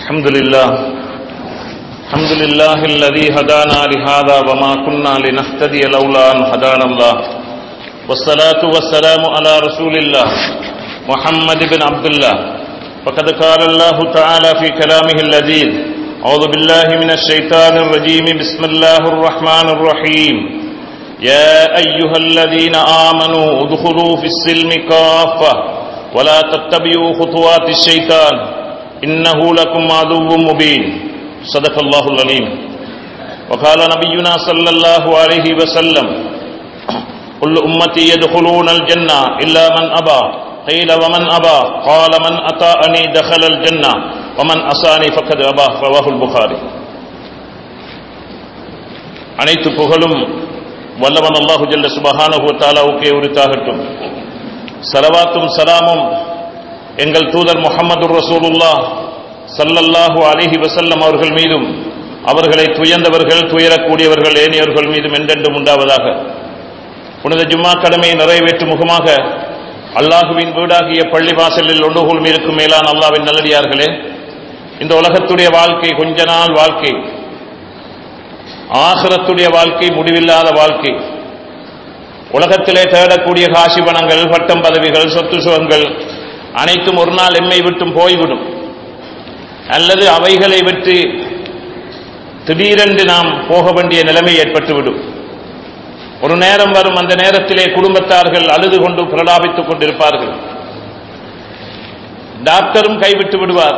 الحمد لله الحمد لله الذي هدانا لهذا وما كنا لنهتدي لولا أن هدانا الله والصلاة والسلام على رسول الله محمد بن عبد الله فقد قال الله تعالى في كلامه اللذيذ أعوذ بالله من الشيطان الرجيم بسم الله الرحمن الرحيم يا أيها الذين آمنوا ادخلوا في السلم كافة ولا تتبعوا خطوات الشيطان إنه لكم عدو مبين صدق الله العليم وقال نبينا صلى الله عليه وسلم كل أمتي يدخلون الجنة إلا من أبى قيل ومن أبى قال من أطاعني دخل الجنة ومن أصاني فقد أبى رواه البخاري அனைத்து புகழும் வல்லவன் அல்லாஹு ஜல்ல சுபஹானஹு தாலாவுக்கே உரித்தாகட்டும் சலவாத்தும் சலாமும் எங்கள் தூதர் முகமது ரசூலுல்லா சல்லல்லாஹு அலிஹி வசல்லம் அவர்கள் மீதும் அவர்களை துயர்ந்தவர்கள் துயரக்கூடியவர்கள் ஏனியவர்கள் மீதும் என்றென்றும் உண்டாவதாக புனித ஜும்மா கடமையை நிறைவேற்றும் முகமாக அல்லாஹுவின் வீடாகிய பள்ளி வாசலில் ஒன்றுகூல் இருக்கும் மேலான அல்லாவின் நல்லடியார்களே இந்த உலகத்துடைய வாழ்க்கை கொஞ்ச நாள் வாழ்க்கை ஆசிரத்துடைய வாழ்க்கை முடிவில்லாத வாழ்க்கை உலகத்திலே தேடக்கூடிய காசி பணங்கள் பட்டம் பதவிகள் சொத்து சுகங்கள் அனைத்தும் ஒரு நாள் எம்மை விட்டும் போய்விடும் அல்லது அவைகளை விட்டு திடீரென்று நாம் போக வேண்டிய நிலைமை ஏற்பட்டுவிடும் ஒரு நேரம் வரும் அந்த நேரத்திலே குடும்பத்தார்கள் அழுது கொண்டு பிரலாபித்துக் கொண்டிருப்பார்கள் டாக்டரும் கைவிட்டு விடுவார்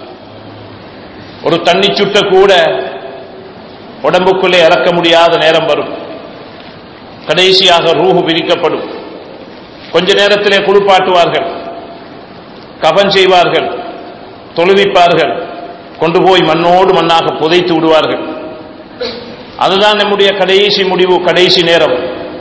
ஒரு தண்ணி சுட்ட கூட உடம்புக்குள்ளே இறக்க முடியாத நேரம் வரும் கடைசியாக ரூஹு பிரிக்கப்படும் கொஞ்ச நேரத்திலே குளிப்பாட்டுவார்கள் கபன் செய்வார்கள் தொழுவிப்பார்கள் கொண்டு போய் மண்ணோடு மண்ணாக புதைத்து விடுவார்கள் அதுதான் நம்முடைய கடைசி முடிவு கடைசி நேரம்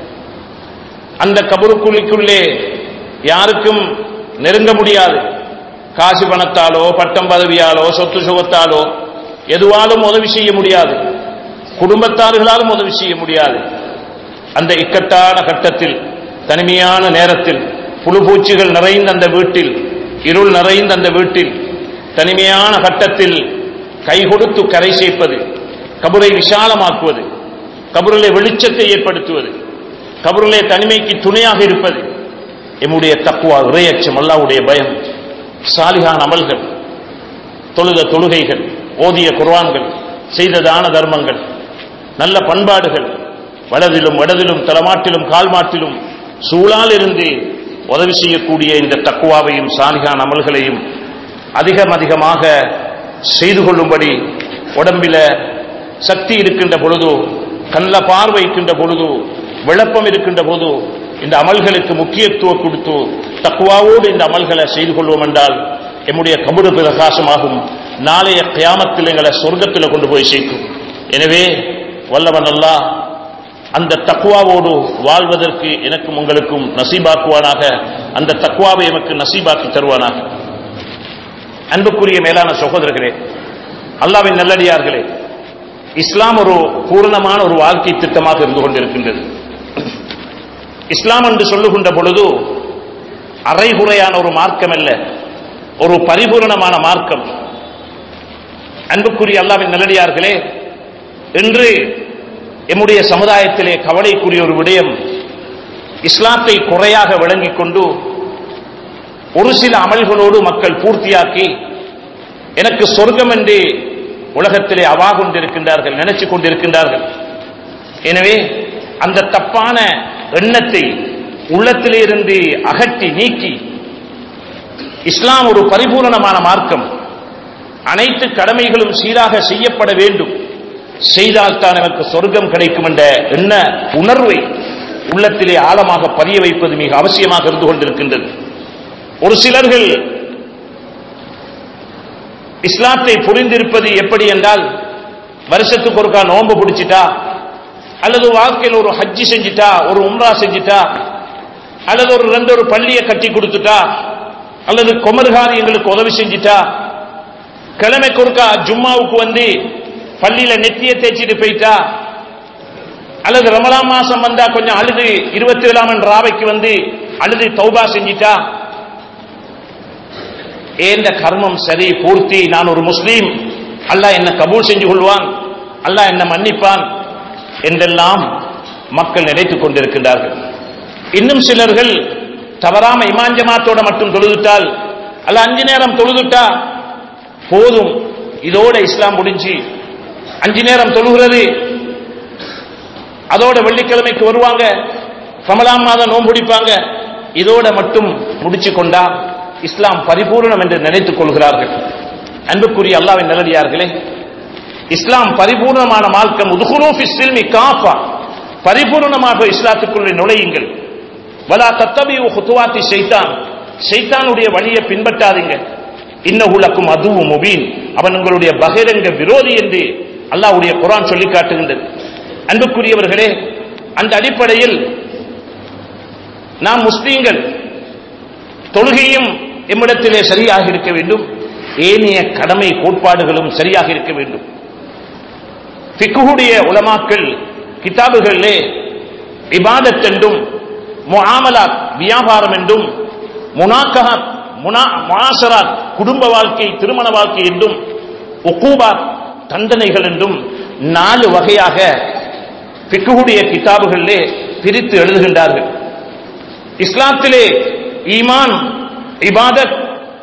அந்த கபருக்குழிக்குள்ளே யாருக்கும் நெருங்க முடியாது காசு பணத்தாலோ பட்டம் பதவியாலோ சொத்து சுகத்தாலோ எதுவாலும் உதவி செய்ய முடியாது குடும்பத்தார்களாலும் உதவி செய்ய முடியாது அந்த இக்கட்டான கட்டத்தில் தனிமையான நேரத்தில் புழுபூச்சிகள் நிறைந்த அந்த வீட்டில் இருள் நிறைந்த அந்த வீட்டில் தனிமையான கட்டத்தில் கை கொடுத்து கரை சேர்ப்பது கபரை விசாலமாக்குவது கபரிலே வெளிச்சத்தை ஏற்படுத்துவது கபரிலே தனிமைக்கு துணையாக இருப்பது எம்முடைய தக்குவா இறையச்சம் அல்லாவுடைய பயம் சாலிகான அமல்கள் தொழுத தொழுகைகள் ஓதிய குர்வான்கள் செய்த தான தர்மங்கள் நல்ல பண்பாடுகள் வலதிலும் வடதிலும் தலமாட்டிலும் கால்மாட்டிலும் சூழால் இருந்து உதவி செய்யக்கூடிய இந்த தக்குவாவையும் சாலிகான அமல்களையும் அதிகம் அதிகமாக செய்து கொள்ளும்படி உடம்பில சக்தி இருக்கின்ற பொழுது கல்ல பார்வை இருக்கின்ற பொழுது விளப்பம் இருக்கின்ற போது இந்த அமல்களுக்கு முக்கியத்துவம் கொடுத்து தக்குவாவோடு இந்த அமல்களை செய்து கொள்வோம் என்றால் எம்முடைய கபடு பிரகாசமாகும் நாளைய கியாமத்தில் எங்களை சொர்க்கத்தில் கொண்டு போய் சேர்க்கும் எனவே வல்லவன் அல்லா அந்த தக்குவாவோடு வாழ்வதற்கு எனக்கும் உங்களுக்கும் நசீபாக்குவானாக அந்த தக்குவாவை எமக்கு நசீபாக்கி தருவானாக அன்புக்குரிய மேலான சகோதரர்களே அல்லாவின் நல்லடியார்களே இஸ்லாம் ஒரு பூர்ணமான ஒரு வாழ்க்கை திட்டமாக இருந்து கொண்டிருக்கின்றது இஸ்லாம் என்று சொல்லுகின்ற பொழுது அரைகுறையான ஒரு மார்க்கம் அல்ல ஒரு பரிபூர்ணமான மார்க்கம் அன்புக்குரிய அல்லாவின் நல்லடியார்களே இன்று எம்முடைய சமுதாயத்திலே கவலைக்குரிய ஒரு விடயம் இஸ்லாத்தை குறையாக விளங்கிக் கொண்டு ஒரு சில அமல்களோடு மக்கள் பூர்த்தியாக்கி எனக்கு சொர்க்கம் என்று உலகத்திலே அவா கொண்டிருக்கின்றார்கள் நினைச்சு கொண்டிருக்கின்றார்கள் எனவே அந்த தப்பான எண்ணத்தை உள்ளத்திலே இருந்து அகற்றி நீக்கி இஸ்லாம் ஒரு பரிபூர்ணமான மார்க்கம் அனைத்து கடமைகளும் சீராக செய்யப்பட வேண்டும் செய்தால்தான் எனக்கு சொர்க்கம் கிடைக்கும் என்ற எண்ண உணர்வை உள்ளத்திலே ஆழமாக பதிய வைப்பது மிக அவசியமாக இருந்து கொண்டிருக்கின்றது ஒரு சிலர்கள் இஸ்லாத்தை புரிந்திருப்பது எப்படி என்றால் வருஷத்துக்கு ஒருக்கா நோன்பு பிடிச்சிட்டா அல்லது வாழ்க்கையில் ஒரு ஹஜ்ஜி செஞ்சிட்டா ஒரு உம்ரா செஞ்சிட்டா அல்லது ஒரு ரெண்டு ஒரு பள்ளியை கட்டி கொடுத்துட்டா அல்லது கொமர்காரி எங்களுக்கு உதவி செஞ்சிட்டா கிழமைக்கு ஒருக்கா ஜும்மாவுக்கு வந்து பள்ளியில நெத்திய தேய்ச்சிட்டு போயிட்டா அல்லது ரமலான் மாசம் வந்தா கொஞ்சம் அழுது இருபத்தி ஏழாம் ராவைக்கு வந்து அழுது தௌபா செஞ்சிட்டா ஏந்த கர்மம் சரி பூர்த்தி நான் ஒரு முஸ்லீம் அல்லாஹ் என்ன கபூல் செஞ்சு கொள்வான் அல்லாஹ் என்ன மன்னிப்பான் என்றெல்லாம் மக்கள் நினைத்துக் கொண்டிருக்கின்றார்கள் இன்னும் சிலர்கள் தவறாம இமாஞ்சமாத்தோட மட்டும் தொழுதுட்டால் அல்ல அஞ்சு நேரம் தொழுதுட்டா போதும் இதோட இஸ்லாம் முடிஞ்சு அஞ்சு நேரம் தொழுகிறது அதோட வெள்ளிக்கிழமைக்கு வருவாங்க ரமலான் மாதம் நோன்பு பிடிப்பாங்க இதோட மட்டும் முடிச்சு கொண்டா இஸ்லாம் பரிபூர்ணம் என்று நினைத்துக் கொள்கிறார்கள் அன்புக்குரிய அல்லாவின் நல்லடியார்களே இஸ்லாம் பரிபூர்ணமான மார்க்கம் உதுகுலூஃபி காஃபா பரிபூர்ணமாக இஸ்லாத்துக்குள்ளே நுழையுங்கள் வலா தத்தபி ஹுத்துவாத்தி ஷைத்தான் ஷைத்தானுடைய வழியை பின்பற்றாதீங்க இன்னகுலக்கும் அதுவும் முபீன் அவன் உங்களுடைய பகிரங்க விரோதி என்று அல்லாஹ்வுடைய குரான் சொல்லி காட்டுகின்றது அன்புக்குரியவர்களே அந்த அடிப்படையில் நாம் முஸ்லீம்கள் தொழுகையும் எம்மிடத்திலே சரியாக இருக்க வேண்டும் ஏனைய கடமை கோட்பாடுகளும் சரியாக இருக்க வேண்டும் பிக்குடைய உலமாக்கள் கிதாபுகளிலே இபாதத் என்றும் முஆமலாத் வியாபாரம் என்றும் முனாக்கஹாத் முனா முனாசராத் குடும்ப வாழ்க்கை திருமண வாழ்க்கை என்றும் உக்கூபாத் தண்டனைகள் என்றும் நாலு வகையாக பிக்குடைய கிதாபுகளிலே பிரித்து எழுதுகின்றார்கள் இஸ்லாத்திலே ஈமான் இபாதத்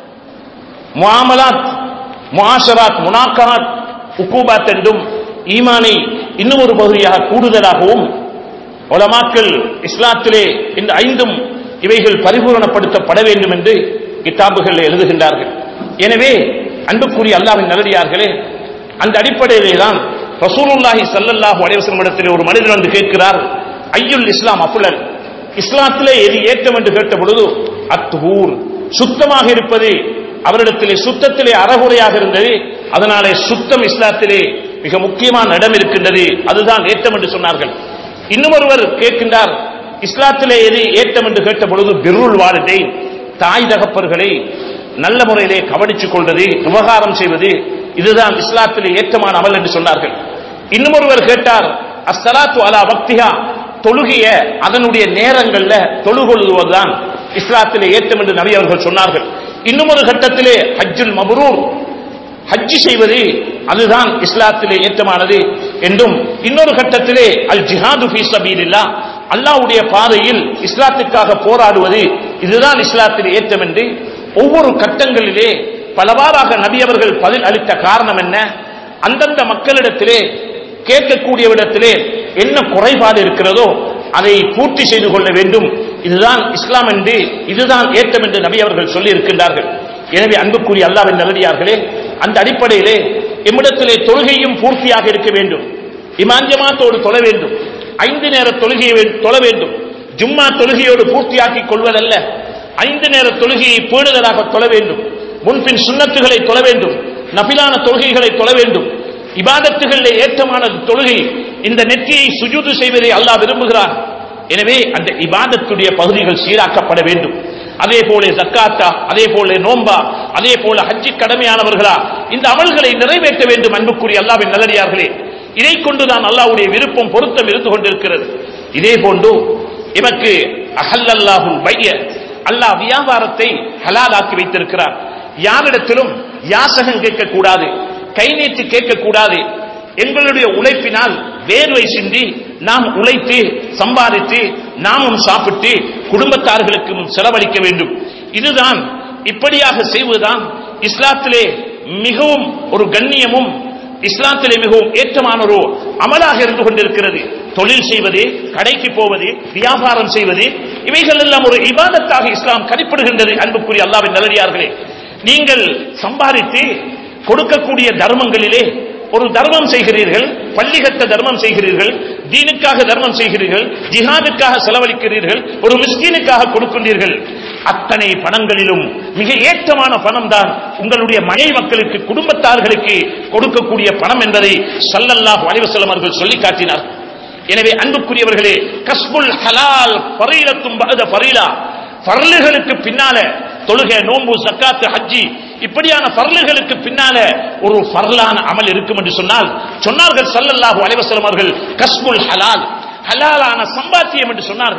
முஆமலாத் முஆஷராத் முனாக்கஹாத் உக்கூபாத் என்றும் ஈமானை இன்னும் ஒரு பகுதியாக கூடுதலாகவும் உலமாக்கள் இஸ்லாத்திலே இந்த ஐந்தும் இவைகள் பரிபூரணப்படுத்தப்பட வேண்டும் என்று கிதாபுகள் எழுதுகின்றார்கள் எனவே அன்புக்குரிய அல்லாவின் நல்லடியார்களே அந்த அடிப்படையிலே தான் ரசூலுல்லாஹி ஸல்லல்லாஹு அலைஹி வஸல்லம் இடத்திலே ஒரு மனிதர் வந்து கேட்கிறார் ஐயுல் இஸ்லாம் அஃலல் இஸ்லாத்திலே எது ஏற்றம் என்று கேட்ட பொழுது அத்துஹூர் சுத்தமாக இருப்பது அவரிடத்திலே சுத்தத்திலே அறகுறையாக இருந்தது அதனாலே சுத்தம் இஸ்லாத்திலே மிக முக்கியமான இடம் இருக்கின்றது அதுதான் ஏற்றம் என்று சொன்னார்கள் இன்னும் ஒருவர் கேட்கின்றார் இஸ்லாத்திலே எது ஏற்றம் என்று கேட்ட பொழுது பிருள் வாலிதை தாய் தகப்பர்களை நல்ல முறையிலே கவனித்துக் கொள்வது உபகாரம் செய்வது இதுதான் இஸ்லாத்திலே ஏற்றமான அமல் என்று சொன்னார்கள் இன்னும் ஒருவர் கேட்டார் அஸ்ஸலாத்து அலா பக்திஹா தொழுகைய அதனுடைய நேரங்கள்ல தொழுகொள்வதுதான் இஸ்லாத்திலே ஏற்றம் என்று நபி அவர்கள் சொன்னார்கள் இன்னும் ஒரு கட்டத்திலே ஹஜ்ஜுல் மபரூர் ஹஜ்ஜி செய்வது அதுதான் இஸ்லாத்திலே ஏற்றமானது என்றும் இன்னொரு கட்டத்திலே அல் ஜிஹாது ஃபீ சபீலில்லா அல்லாஹ்வுடைய பாதையில் இஸ்லாத்துக்காக போராடுவது இதுதான் இஸ்லாத்திலே ஏற்றம் என்று ஒவ்வொரு கட்டங்களிலே பலவாறாக நபி அவர்கள் பதில் அளித்த காரணம் என்ன அந்தந்த மக்களிடத்திலே கேட்கக்கூடியவிடத்திலே என்ன குறைபாடு இருக்கிறதோ அதை பூர்த்தி செய்து கொள்ள வேண்டும் இதுதான் இஸ்லாம் என்று இதுதான் ஏற்றம் என்று நபி அவர்கள் சொல்லி இருக்கின்றார்கள் எனவே அன்புக்குரிய அல்லாவின் நல்லடியார்களே அந்த அடிப்படையிலே எம்மிடத்திலே தொழுகையும் பூர்த்தியாக இருக்க வேண்டும் இமாஞ்சமாத்தோடு தொழ வேண்டும் ஐந்து நேர தொழுகையை தொழ வேண்டும் ஜும்மா தொழுகையோடு பூர்த்தியாக்கிக் கொள்வதல்ல ஐந்து நேர தொழுகையை பேணுதலாக தொழ வேண்டும் முன்பின் சுண்ணத்துகளை தொழ வேண்டும் நபிலான தொழுகைகளை தொழ வேண்டும் இபாதத்துகளிலே ஏற்றமான தொழுகை இந்த நெற்றியை சுஜூது செய்வதை அல்லாஹ் விரும்புகிறார் எனவே அந்த இபாதத்துடைய பகுதிகள் சீராக்கப்பட வேண்டும் அதே போல ஜக்காத்தா அதே போல நோம்பா அதே போல ஹஜ்ஜி கடமையானவர்களா இந்த அமல்களை நிறைவேற்ற வேண்டும் அன்புக்குரிய அல்லாவின் நல்லடியார்களே இதை கொண்டுதான் அல்லாஹ்வுடைய விருப்பம் பொருத்தம் இருந்து கொண்டிருக்கிறது இதே போன்று எமக்கு அஹல்லல்லாஹுல் பைய அல்லாஹ் வியாபாரத்தை ஹலாலாக்கி வைத்திருக்கிறார் யாரிடத்திலும் யாசகம் கேட்கக்கூடாது கை நீட்டி கேட்கக்கூடாது எங்களுடைய உழைப்பினால் வேர்வை சிந்தி நாம் உழைத்து சம்பாதித்து நாமும் சாப்பிட்டு குடும்பத்தார்களுக்கும் செலவழிக்க வேண்டும் இதுதான் இப்படியாக செய்வதுதான் இஸ்லாத்திலே மிகவும் ஒரு கண்ணியமும் இஸ்லாத்திலே மிகவும் ஏற்றமான ஒரு அமலாக இருந்து கொண்டிருக்கிறது தொழில் செய்வது கடைக்கு போவது வியாபாரம் செய்வது இவைகள் எல்லாம் ஒரு இபாதத்தாக இஸ்லாம் கணிப்படுகின்றது அன்புக்குரிய அல்லாவின் நல்லடியார்களே நீங்கள் சம்பாதித்து கொடுக்கக்கூடிய தர்மங்களிலே ஒரு தர்மம் செய்கிறீர்கள் பள்ளி கட்ட தர்மம் செய்கிறீர்கள் தீனுக்காக தர்மம் செய்கிறீர்கள் ஜிஹாதுக்காக செலவழிக்கிறீர்கள் ஒரு மிஸ்கீனுக்காக கொடுக்கின்றீர்கள் அத்தனை பணங்களிலும் மிக ஏற்றமான பணம் தான் உங்களுடைய மனை மக்களுக்கு குடும்பத்தார்களுக்கு கொடுக்கக்கூடிய பணம் என்பதை சல்லல்லாஹு அலைஹி வஸல்லம் அவர்கள் சொல்லி காட்டினார் எனவே அன்புக்குரியவர்களே கஸ்புல் ஹலால் ஃபரீலத்தும் பஅத ஃபரீலா ஃபர்லுகளுக்கு பின்னால தொழுகை நோன்பு சக்காத்து ஹஜ்ஜி இப்படியான பரலுகளுக்கு பின்னால ஒரு பரலான அமல் இருக்கும் என்று சொன்னால் சொன்னார்கள் சல்லல்லாஹு அலைவசலம் அவர்கள் கஸ்புல் ஹலால் ஹலாலான சம்பாத்தியம் என்று சொன்னார்கள்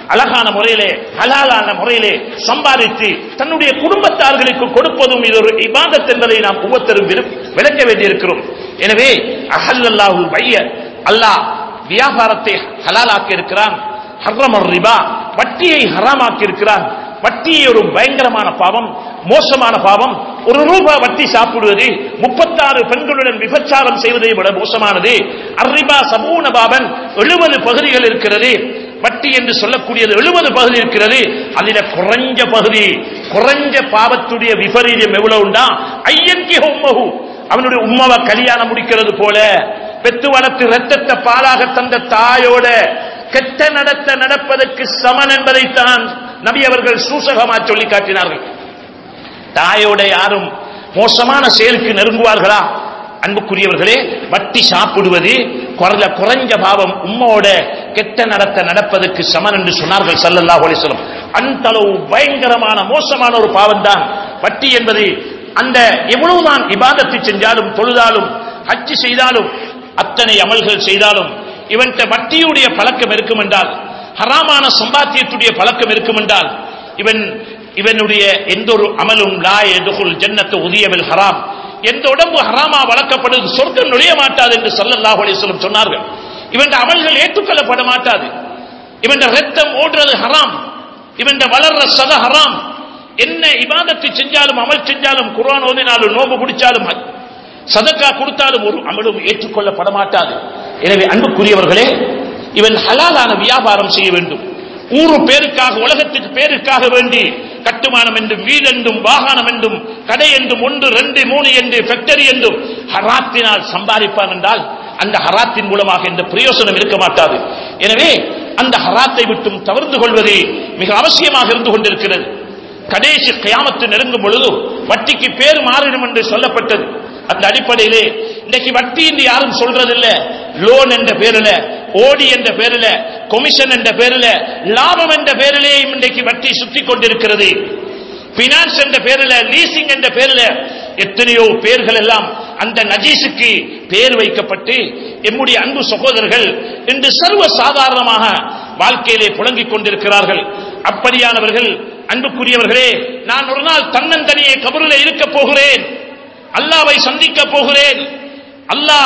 அழகான முறையிலே ஹலாலான முறையிலே சம்பாதித்து தன்னுடைய குடும்பத்தார்களுக்கு கொடுப்பதும் இது ஒரு இபாதத் என்பதை நாம் ஒவ்வொருத்தரும் விரு- விளக்க வேண்டியிருக்கிறோம் எனவே அஹல்லல்லாஹுல் பைய அல்லாஹ் வியாபாரத்தை ஹலாலாக்கி இருக்கிறான் ஹர்ரமர் ரிபா வட்டியை ஹராமாக்கி இருக்கிறான் வட்டியை ஒரு பயங்கரமான பாவம் மோசமான பாவம் ஒரு ரூபாய் வட்டி சாப்பிடுவது முப்பத்தாறு பெண்களுடன் விபச்சாரம் செய்வதை விட மோசமானது அர்ரிபா சபூன பாபன் எழுபது பகுதிகள் இருக்கிறது வட்டி என்று சொல்லக்கூடியது எழுபது பகுதி இருக்கிறது அதில குறைஞ்ச பகுதி குறைஞ்ச பாவத்துடைய விபரீதம் எவ்வளவு உண்டா ஐயன்கி உம்மகு அவனுடைய உம்மாவை கல்யாணம் முடிக்கிறது போல பெத்து வளர்த்து ரத்தத்தை பாலாக தந்த தாயோட கெட்ட நடத்த நடப்பதற்கு சமன் என்பதைத்தான் நபி அவர்கள் சூசகமா சொல்லி காட்டினார்கள் தாயோட யாரும் மோசமான செயலுக்கு நெருங்குவார்களா அன்புக்குரியவர்களே வட்டி சாப்பிடுவது குறைஞ்ச குறைஞ்ச பாவம் உம்மோட கெட்ட நடத்த நடப்பதற்கு சமன் என்று சொன்னார்கள் ஸல்லல்லாஹு அலைஹி வஸல்லம் அந்த அளவு பயங்கரமான மோசமான ஒரு பாவம் தான் வட்டி என்பது அந்த எவ்வளவுதான் இபாதத்தை செஞ்சாலும் தொழுதாலும் ஹஜ் செய்தாலும் அத்தனை அமல்கள் செய்தாலும் இவன்கிட்ட வட்டியுடைய பழக்கம் இருக்கும் என்றால் ஹராமான சம்பாத்தியத்துடைய பழக்கம் இருக்கும் என்றால் இவன் இவனுடைய எந்த ஒரு அமலும் லா எதுகுல் ஜன்னத்து உதியவில் ஹராம் எந்த உடம்பு ஹராமா வளர்க்கப்படுது சொர்க்கம் நுழைய மாட்டாது என்று ஸல்லல்லாஹு அலைஹி வஸல்லம் சொன்னார்கள் இவன் அமல்கள் ஏற்றுக்கொள்ளப்பட மாட்டாது இவன் ரத்தம் ஓடுறது ஹராம் இவன் வளர்ற சத ஹராம் என்ன இபாதத்தை செஞ்சாலும் அமல் செஞ்சாலும் குர்ஆன் ஓதினாலும் நோம்பு குடிச்சாலும் சதக்கா கொடுத்தாலும் ஒரு அமலும் ஏற்றுக்கொள்ளப்பட மாட்டாது எனவே அன்புக்குரியவர்களே இவன் ஹலாலான வியாபாரம் செய்ய வேண்டும் ஊரு பேருக்காக உலகத்துக்கு பேருக்காக வேண்டி கட்டுமானம் என்றும் வீடு என்றும் வாகனம் என்றும் கடை என்றும் ஒன்று ரெண்டு மூணு என்று ஃபேக்டரி என்றும் ஹராத்தினால் சம்பாதிப்பான் என்றால் அந்த ஹராத்தின் மூலமாக எந்த பிரயோசனம் இருக்க மாட்டாது எனவே அந்த ஹராத்தை விட்டும் தவிர்த்து கொள்வது மிக அவசியமாக இருந்து கொண்டிருக்கிறது கடைசி கியாமத்து நெருங்கும் பொழுது வட்டிக்கு பேர் மாறிடும் என்று சொல்லப்பட்டது அந்த அடிப்படையிலே இன்னைக்கு வட்டி என்று யாரும் சொல்றதில்ல லோன் என்ற பேரில் ஓடி என்ற பேரில் கொமிஷன் என்ற பேரில் லாபம் என்ற பேரிலே இன்றைக்கு வட்டி சுற்றி கொண்டிருக்கிறது பினான்ஸ் என்ற பேரில் லீசிங் என்ற பேரில் எத்தனையோ பேர்கள் எல்லாம் அந்த நஜீஸுக்கு பேர் வைக்கப்பட்டு எம்முடைய அன்பு சகோதரர்கள் இன்று சர்வ சாதாரணமாக வாழ்க்கையிலே புழங்கிக் கொண்டிருக்கிறார்கள் அப்படியானவர்கள் அன்புக்குரியவர்களே நான் ஒரு நாள் தன்னந்தனியே கபரில் இருக்க போகிறேன் அல்லாவை சந்திக்க போகிறேன் அல்லாஹ்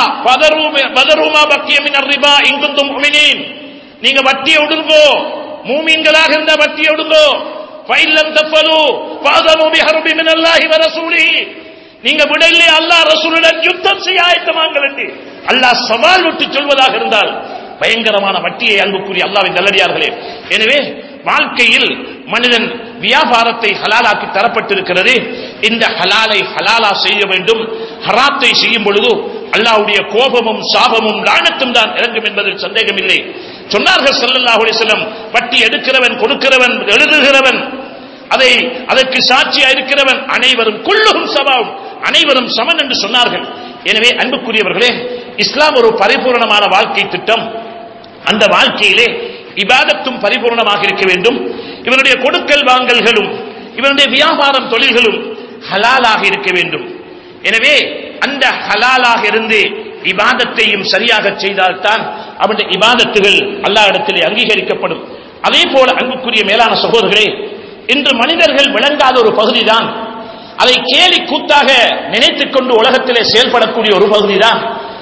பதருமா பக்கியமின் ரிபா இங்குந்தும் முமினீன் நீங்க வட்டியை ஒடுங்கோ மூமீன்களாக இருந்த வட்டியை ஒடுங்கோ ஃபைல்லம் தப்பலு பாதமு பிஹர்பி மின் அல்லாஹி வ ரசூலிஹி நீங்க விடலே அல்லாஹ் ரசூலுடன் யுத்தம் செய்ய ஆயத்தமாங்கள் என்று அல்லாஹ் சவால் விட்டு சொல்வதாக இருந்தால் பயங்கரமான வட்டியை அன்புக்குரிய அல்லாவின் நல்லடியார்களே எனவே வாழ்க்கையில் மனிதன் வியாபாரத்தை ஹலாலாக்கி தரப்பட்டிருக்கிறது இந்த ஹலாலை ஹலாலா செய்ய வேண்டும் ஹராத்தை செய்யும் பொழுது அல்லாஹ்வுடைய கோபமும் சாபமும் லானத்தும் தான் இறங்கும் என்பதில் சந்தேகமில்லை சொன்னார்கள் ஸல்லல்லாஹு அலைஹி வஸல்லம் வட்டி எடுக்கிறவன் கொடுக்கிறவன் எழுதுகிறவன் அதை அதற்கு சாட்சியா இருக்கிறவன் அனைவரும் குள்ளுகும் சபாவும் அனைவரும் சமன் என்று சொன்னார்கள் எனவே அன்புக்குரியவர்களே இஸ்லாம் ஒரு பரிபூர்ணமான வாழ்க்கை திட்டம் அந்த வாழ்க்கையிலே இபாதத்தும் பரிபூர்ணமாக இருக்க வேண்டும் இவனுடைய கொடுக்கல் வாங்கல்களும் இவனுடைய வியாபாரம் தொழில்களும் ஹலாலாக இருக்க வேண்டும் எனவே அந்த ஹலாலாக இருந்து இபாதத்தையும் சரியாக செய்தால்தான் அவனுடைய இபாதத்துகள் அல்லா இடத்திலே அங்கீகரிக்கப்படும் அதே போல அன்புக்குரிய மேலான சகோதரர்களே இன்று மனிதர்கள் விளங்காத ஒரு பகுதிதான் அதை கேலி கூத்தாக நினைத்துக் கொண்டு உலகத்திலே செயல்படக்கூடிய ஒரு பகுதிதான்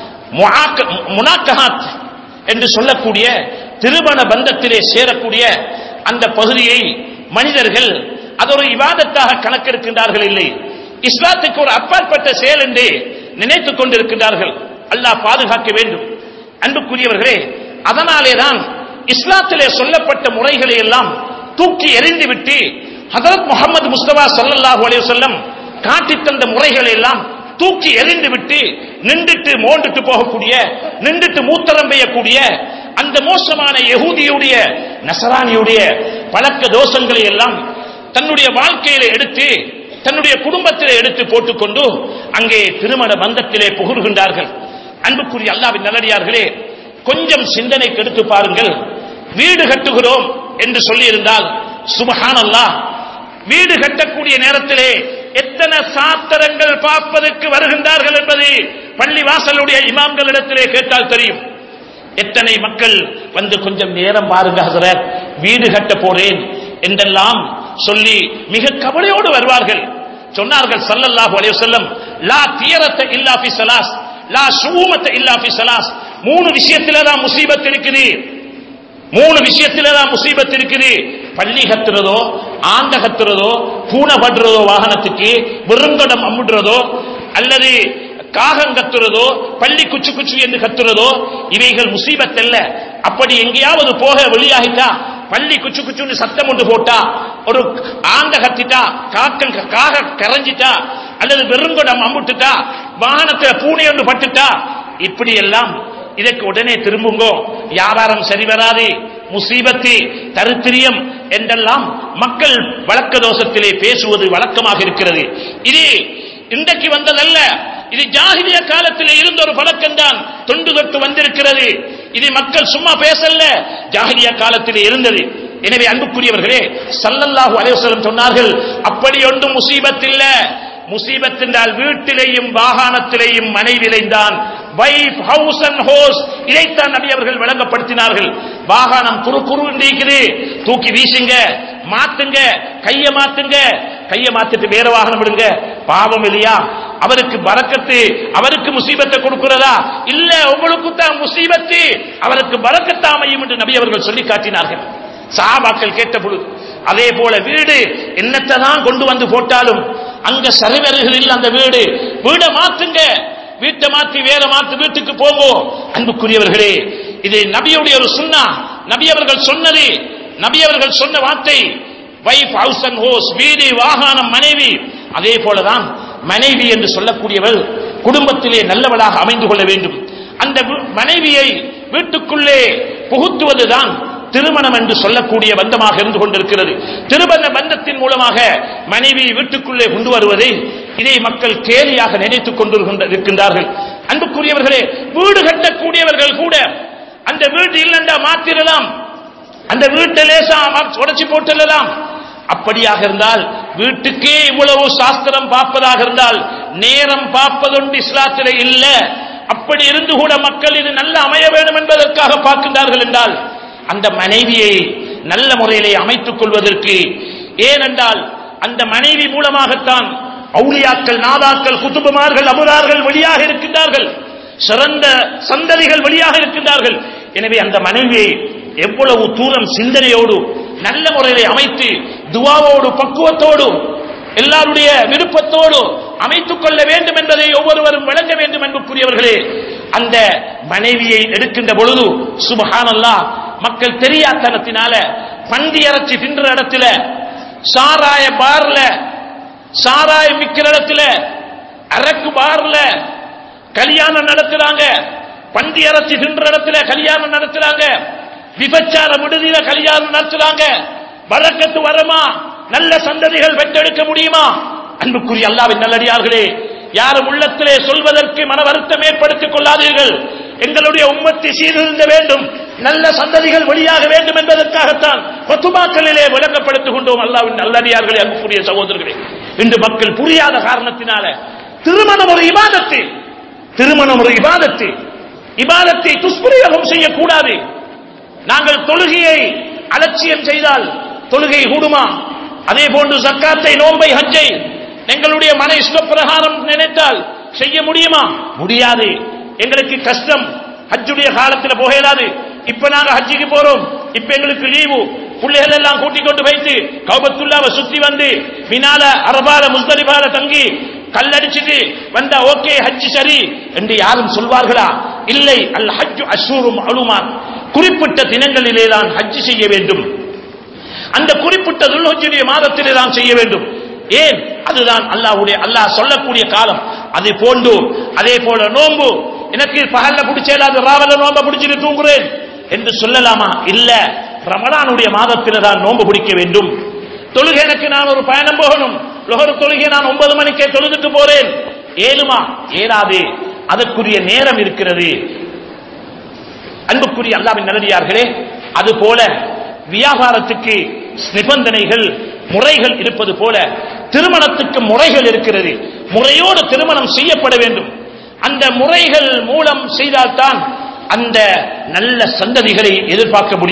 முனாக்கஹாத் என்று சொல்லக்கூடிய திருமண பந்தத்திலே சேரக்கூடிய அந்த பகுதியை மனிதர்கள் அது ஒரு இவாதத்தாக கணக்கெடுக்கின்றார்கள் இல்லை இஸ்லாத்துக்கு ஒரு அப்பாற்பட்ட செயல் என்று நினைத்துக் கொண்டிருக்கின்றார்கள் அல்லாஹ் பாதுகாக்க வேண்டும் அன்புக்குரியவர்களே அதனாலே தான் இஸ்லாத்திலே சொல்லப்பட்ட முறைகளை எல்லாம் தூக்கி எறிந்துவிட்டு ஹதரத் முகமது முஸ்தபா சல்லல்லாஹு அலைஹி வஸல்லம் காட்டித் தந்த முறைகளை எல்லாம் தூக்கி எறிந்து விட்டு நின்றுட்டு மோண்டுட்டு போகக்கூடிய நின்றுட்டு மூத்தரம் பெய்யக்கூடிய அந்த மோசமான யகூதியுடைய நசரானியுடைய பழக்க தோஷங்களை எல்லாம் தன்னுடைய வாழ்க்கையில எடுத்து தன்னுடைய குடும்பத்திலே எடுத்து போட்டுக்கொண்டு அங்கே திருமண பந்தத்திலே புகுகின்றார்கள் அன்புக்குரிய அல்லாவின் நல்லடியார்களே கொஞ்சம் சிந்தனைக்கு எடுத்து பாருங்கள் வீடு கட்டுகிறோம் என்று சொல்லியிருந்தால் சுபஹான் அல்லாஹ் வீடு கட்டக்கூடிய நேரத்திலே எத்தனை சாத்திரங்கள் பார்ப்பதற்கு வருகின்றார்கள் என்பது பள்ளி வாசலுடைய இமாம்களிடத்திலே கேட்டால் தெரியும் எத்தனை மக்கள் வந்து கொஞ்சம் நேரம் பாருங்க ஹசரத் வீடு கட்ட போறேன் என்றெல்லாம் சொல்லி மிக கவலையோடு வருவார்கள் சொன்னார்கள் ஸல்லல்லாஹு அலைஹி வஸல்லம் லா தியரத்த இல்லா ஃபி ஸலாஸ் லா ஷூமத்த இல்லா ஃபி ஸலாஸ் மூணு விஷயத்தில தான் முசீபத் இருக்குது மூணு விஷயத்தில தான் முசீபத் இருக்குது பள்ளி கத்துறதோ ஆண்ட கத்துறதோ பூனை படுறதோ வாகனத்துக்கு வெறுங்கடம் அம்முடுறதோ அல்லது காகம் கத்துறதோ பள்ளி குச்சு குச்சு என்று கத்துறதோ இவைகள் முசீபத் அல்ல அப்படி எங்கேயாவது போக வெளியாகிட்டா பள்ளி குச்சு குச்சுன்னு சத்தம் ஒன்று போட்டா ஒரு ஆண்ட கத்திட்டா காக்கம் காக கரைஞ்சிட்டா அல்லது வெறுங்கடம் அம்புட்டுட்டா வாகனத்துல பூனை ஒன்று பட்டுட்டா இப்படி எல்லாம் இதற்கு உடனே திரும்புங்கோ வியாபாரம் சரி வராது முசீபத்து தருத்திரியம் என்றெல்லாம் மக்கள் வழக்க தோஷத்திலே பேசுவது வழக்கமாக இருக்கிறது இது இன்றைக்கு வந்ததல்ல இது ஜாகிலிய காலத்திலே இருந்த ஒரு பழக்கம் தான் தொண்டு தொட்டு வந்திருக்கிறது இது மக்கள் சும்மா பேசல்ல ஜாகிலிய காலத்திலே இருந்தது எனவே அன்புக்குரியவர்களே சல்லல்லாஹு அலைஹி வஸல்லம் சொன்னார்கள் அப்படி ஒன்றும் முசீபத் இல்ல முசீபத் என்றால் வீட்டிலேயும் வாகனத்திலேயும் மனைவிலையும் வைஃப் ஹவுஸ் அண்ட் ஹோஸ் இதைத்தான் நபி அவர்கள் விளங்கப்படுத்தினார்கள் வாகனம் குறு குறு இருக்குது தூக்கி வீசுங்க மாத்துங்க கைய மாத்துங்க கைய மாத்திட்டு வேற வாகனம் விடுங்க பாவம் இல்லையா அவருக்கு பறக்கத்து அவருக்கு முசீபத்தை கொடுக்கிறதா இல்ல உங்களுக்கு தான் முசீபத்து அவருக்கு பறக்கத்து அமையும் என்று நபி அவர்கள் சொல்லி காட்டினார்கள் சாபாக்கள் கேட்ட பொழுது அதே போல வீடு என்னத்தை தான் கொண்டு வந்து போட்டாலும் அங்க சரிவர்கள் அந்த வீடு வீடை மாத்துங்க வீட்டை மாத்தி வேற மாத்து வீட்டுக்கு போங்கோ அன்புக்குரியவர்களே இது நபியுடைய ஒரு சுண்ணா நபி அவர்கள் சொன்னது நபி அவர்கள் சொன்ன வார்த்தை வைஃப் ஹவுஸ் அண்ட் ஹோஸ் வீடு வாகனம் மனைவி அதே போலதான் மனைவி என்று சொல்லக்கூடியவள் குடும்பத்திலே நல்லவளாக அமைந்து கொள்ள வேண்டும் அந்த வி- மனைவியை வீட்டுக்குள்ளே புகுத்துவதுதான் திருமணம் என்று சொல்லக்கூடிய பந்தமாக இருந்து கொண்டிருக்கிறது திருமண பந்தத்தின் மூலமாக மனைவி வீட்டுக்குள்ளே கொண்டு வருவதை இதை மக்கள் கேலியாக நினைத்துக் கொண்டிருக்கின்ற- இருக்கின்றார்கள் அன்புக்குரியவர்களே வீடு கட்டக்கூடியவர்கள் கூட அந்த வீடு இல்லைண்டா மாத்திரலாம் அந்த வீட்டை லேசா உடைச்சு போட்டுடலாம் அப்படியாக இருந்தால் வீட்டுக்கே இவ்வளவு சாஸ்திரம் பார்ப்பதாக இருந்தால் நேரம் பார்ப்பதொன்று இஸ்லாத்திலே இல்ல அப்படி இருந்து கூட மக்கள் இது நல்ல அமைய வேண்டும் என்பதற்காக பார்க்கின்றார்கள் என்றால் அந்த மனைவியை நல்ல முறையிலே அமைத்துக் கொள்வதற்கு ஏனென்றால் அந்த மனைவி மூலமாகத்தான் அவுலியாக்கள் நாதாக்கள் குத்துபமார்கள் அமுதார்கள் வெளியாக இருக்கின்றார்கள் சிறந்த சந்ததிகள் வெளியாக இருக்கின்றார்கள் எனவே அந்த மனைவியை எவ்வளவு தூரம் சிந்தனையோடு நல்ல முறையிலே அமைத்து துவாவோடு பக்குவத்தோடு எல்லாருடைய விருப்பத்தோடு அமைத்துக் கொள்ள வேண்டும் என்பதை ஒவ்வொருவரும் விளங்க வேண்டும் என்பதற்குரியவர்களே அந்த மனைவியை எடுக்கின்ற பொழுது சுபஹானல்லாஹ் மக்கள் தெரியாத்தனத்தினால பந்தி இறைச்சி தின்ற இடத்துல சாராய பார்ல சாராயம் விற்கிற இடத்துல அரக்கு பார்ல கல்யாணம் நடத்துறாங்க பந்தி இறைச்சி தின்ற இடத்துல கல்யாணம் நடத்துறாங்க விபச்சார விடுதியில கல்யாணம் நடத்துறாங்க வரக்கத்து வரமா நல்ல சந்ததிகள் பெற்றெடுக்க முடியுமா அன்புக்குரிய அல்லாவின் நல்லடியார்களே யாரும் உள்ளத்திலே சொல்வதற்கு மன வருத்தம் ஏற்படுத்திக் கொள்ளாதீர்கள் எங்களுடைய உம்மத்தை சீர்திருந்த வேண்டும் நல்ல சந்ததிகள் வெளியாக வேண்டும் என்பதற்காகத்தான் கொத்துமாக்களிலே விளங்கப்படுத்திக் கொண்டோம் அல்லாவின் நல்லடியார்களே அன்புக்குரிய சகோதரர்களே இன்று மக்கள் புரியாத காரணத்தினால திருமணம் ஒரு இபாதத்து திருமணம் ஒரு இபாதத்து இபாதத்தை துஷ்பிரயோகம் செய்யக்கூடாது நாங்கள் தொழுகையை அலட்சியம் செய்தால் தொழுகை கூடுமா அதே போன்று சக்காத்தை நோன்பை ஹஜ்ஜை எங்களுடைய மன இஷ்ட பிரகாரம் நினைத்தால் செய்ய முடியுமா முடியாது எங்களுக்கு கஷ்டம் ஹஜ்ஜுடைய காலத்தில் போக இயலாது இப்ப நாங்க ஹஜ்ஜிக்கு போறோம் இப்ப எங்களுக்கு லீவு பிள்ளைகள் எல்லாம் கூட்டிக் கொண்டு வைத்து கௌபத்துல்லாவை சுத்தி வந்து மினால அரபால முஸ்தலிபால தங்கி கல்லடிச்சிட்டு வந்தா ஓகே ஹஜ் சரி என்று யாரும் சொல்வார்களா இல்லை அல் ஹஜ் அஷூரும் அலுமான் குறிப்பிட்ட தினங்களிலே தான் ஹஜ் செய்ய வேண்டும் அந்த குறிப்பிட்ட துல்ஹஜ்ஜுடைய மாதத்திலே தான் செய்ய வேண்டும் ஏன் அதுதான் அல்லாஹ்வுடைய அல்லாஹ் சொல்லக்கூடிய காலம் அதே போன்று அதே போல நோன்பு எனக்கு பகல்ல பிடிச்சேலாது ராவல நோம்ப பிடிச்சிட்டு தூங்குறேன் என்று சொல்லலாமா இல்ல ரமலானுடைய மாதத்தில தான் நோன்பு பிடிக்க வேண்டும் தொழுகை எனக்கு நான் ஒரு பயணம் போகணும் லொஹர் தொழுகை நான் ஒன்பது மணிக்கே தொழுதுட்டு போறேன் ஏழுமா ஏறாது அதற்குரிய நேரம் இருக்கிறது அன்புக்குரிய அல்லாவின் நல்லடியார்களே அது போல வியாபாரத்துக்கு நிபந்தனைகள் முறைகள் இருப்பது போல திருமணத்துக்கு முறைகள் இருக்கிறது முறையோடு திருமணம் செய்யப்பட வேண்டும் அந்த முறைகள் மூலம் செய்தால்தான் அந்த நல்ல சந்ததிகளை எதிர்பார்க்க முடியும்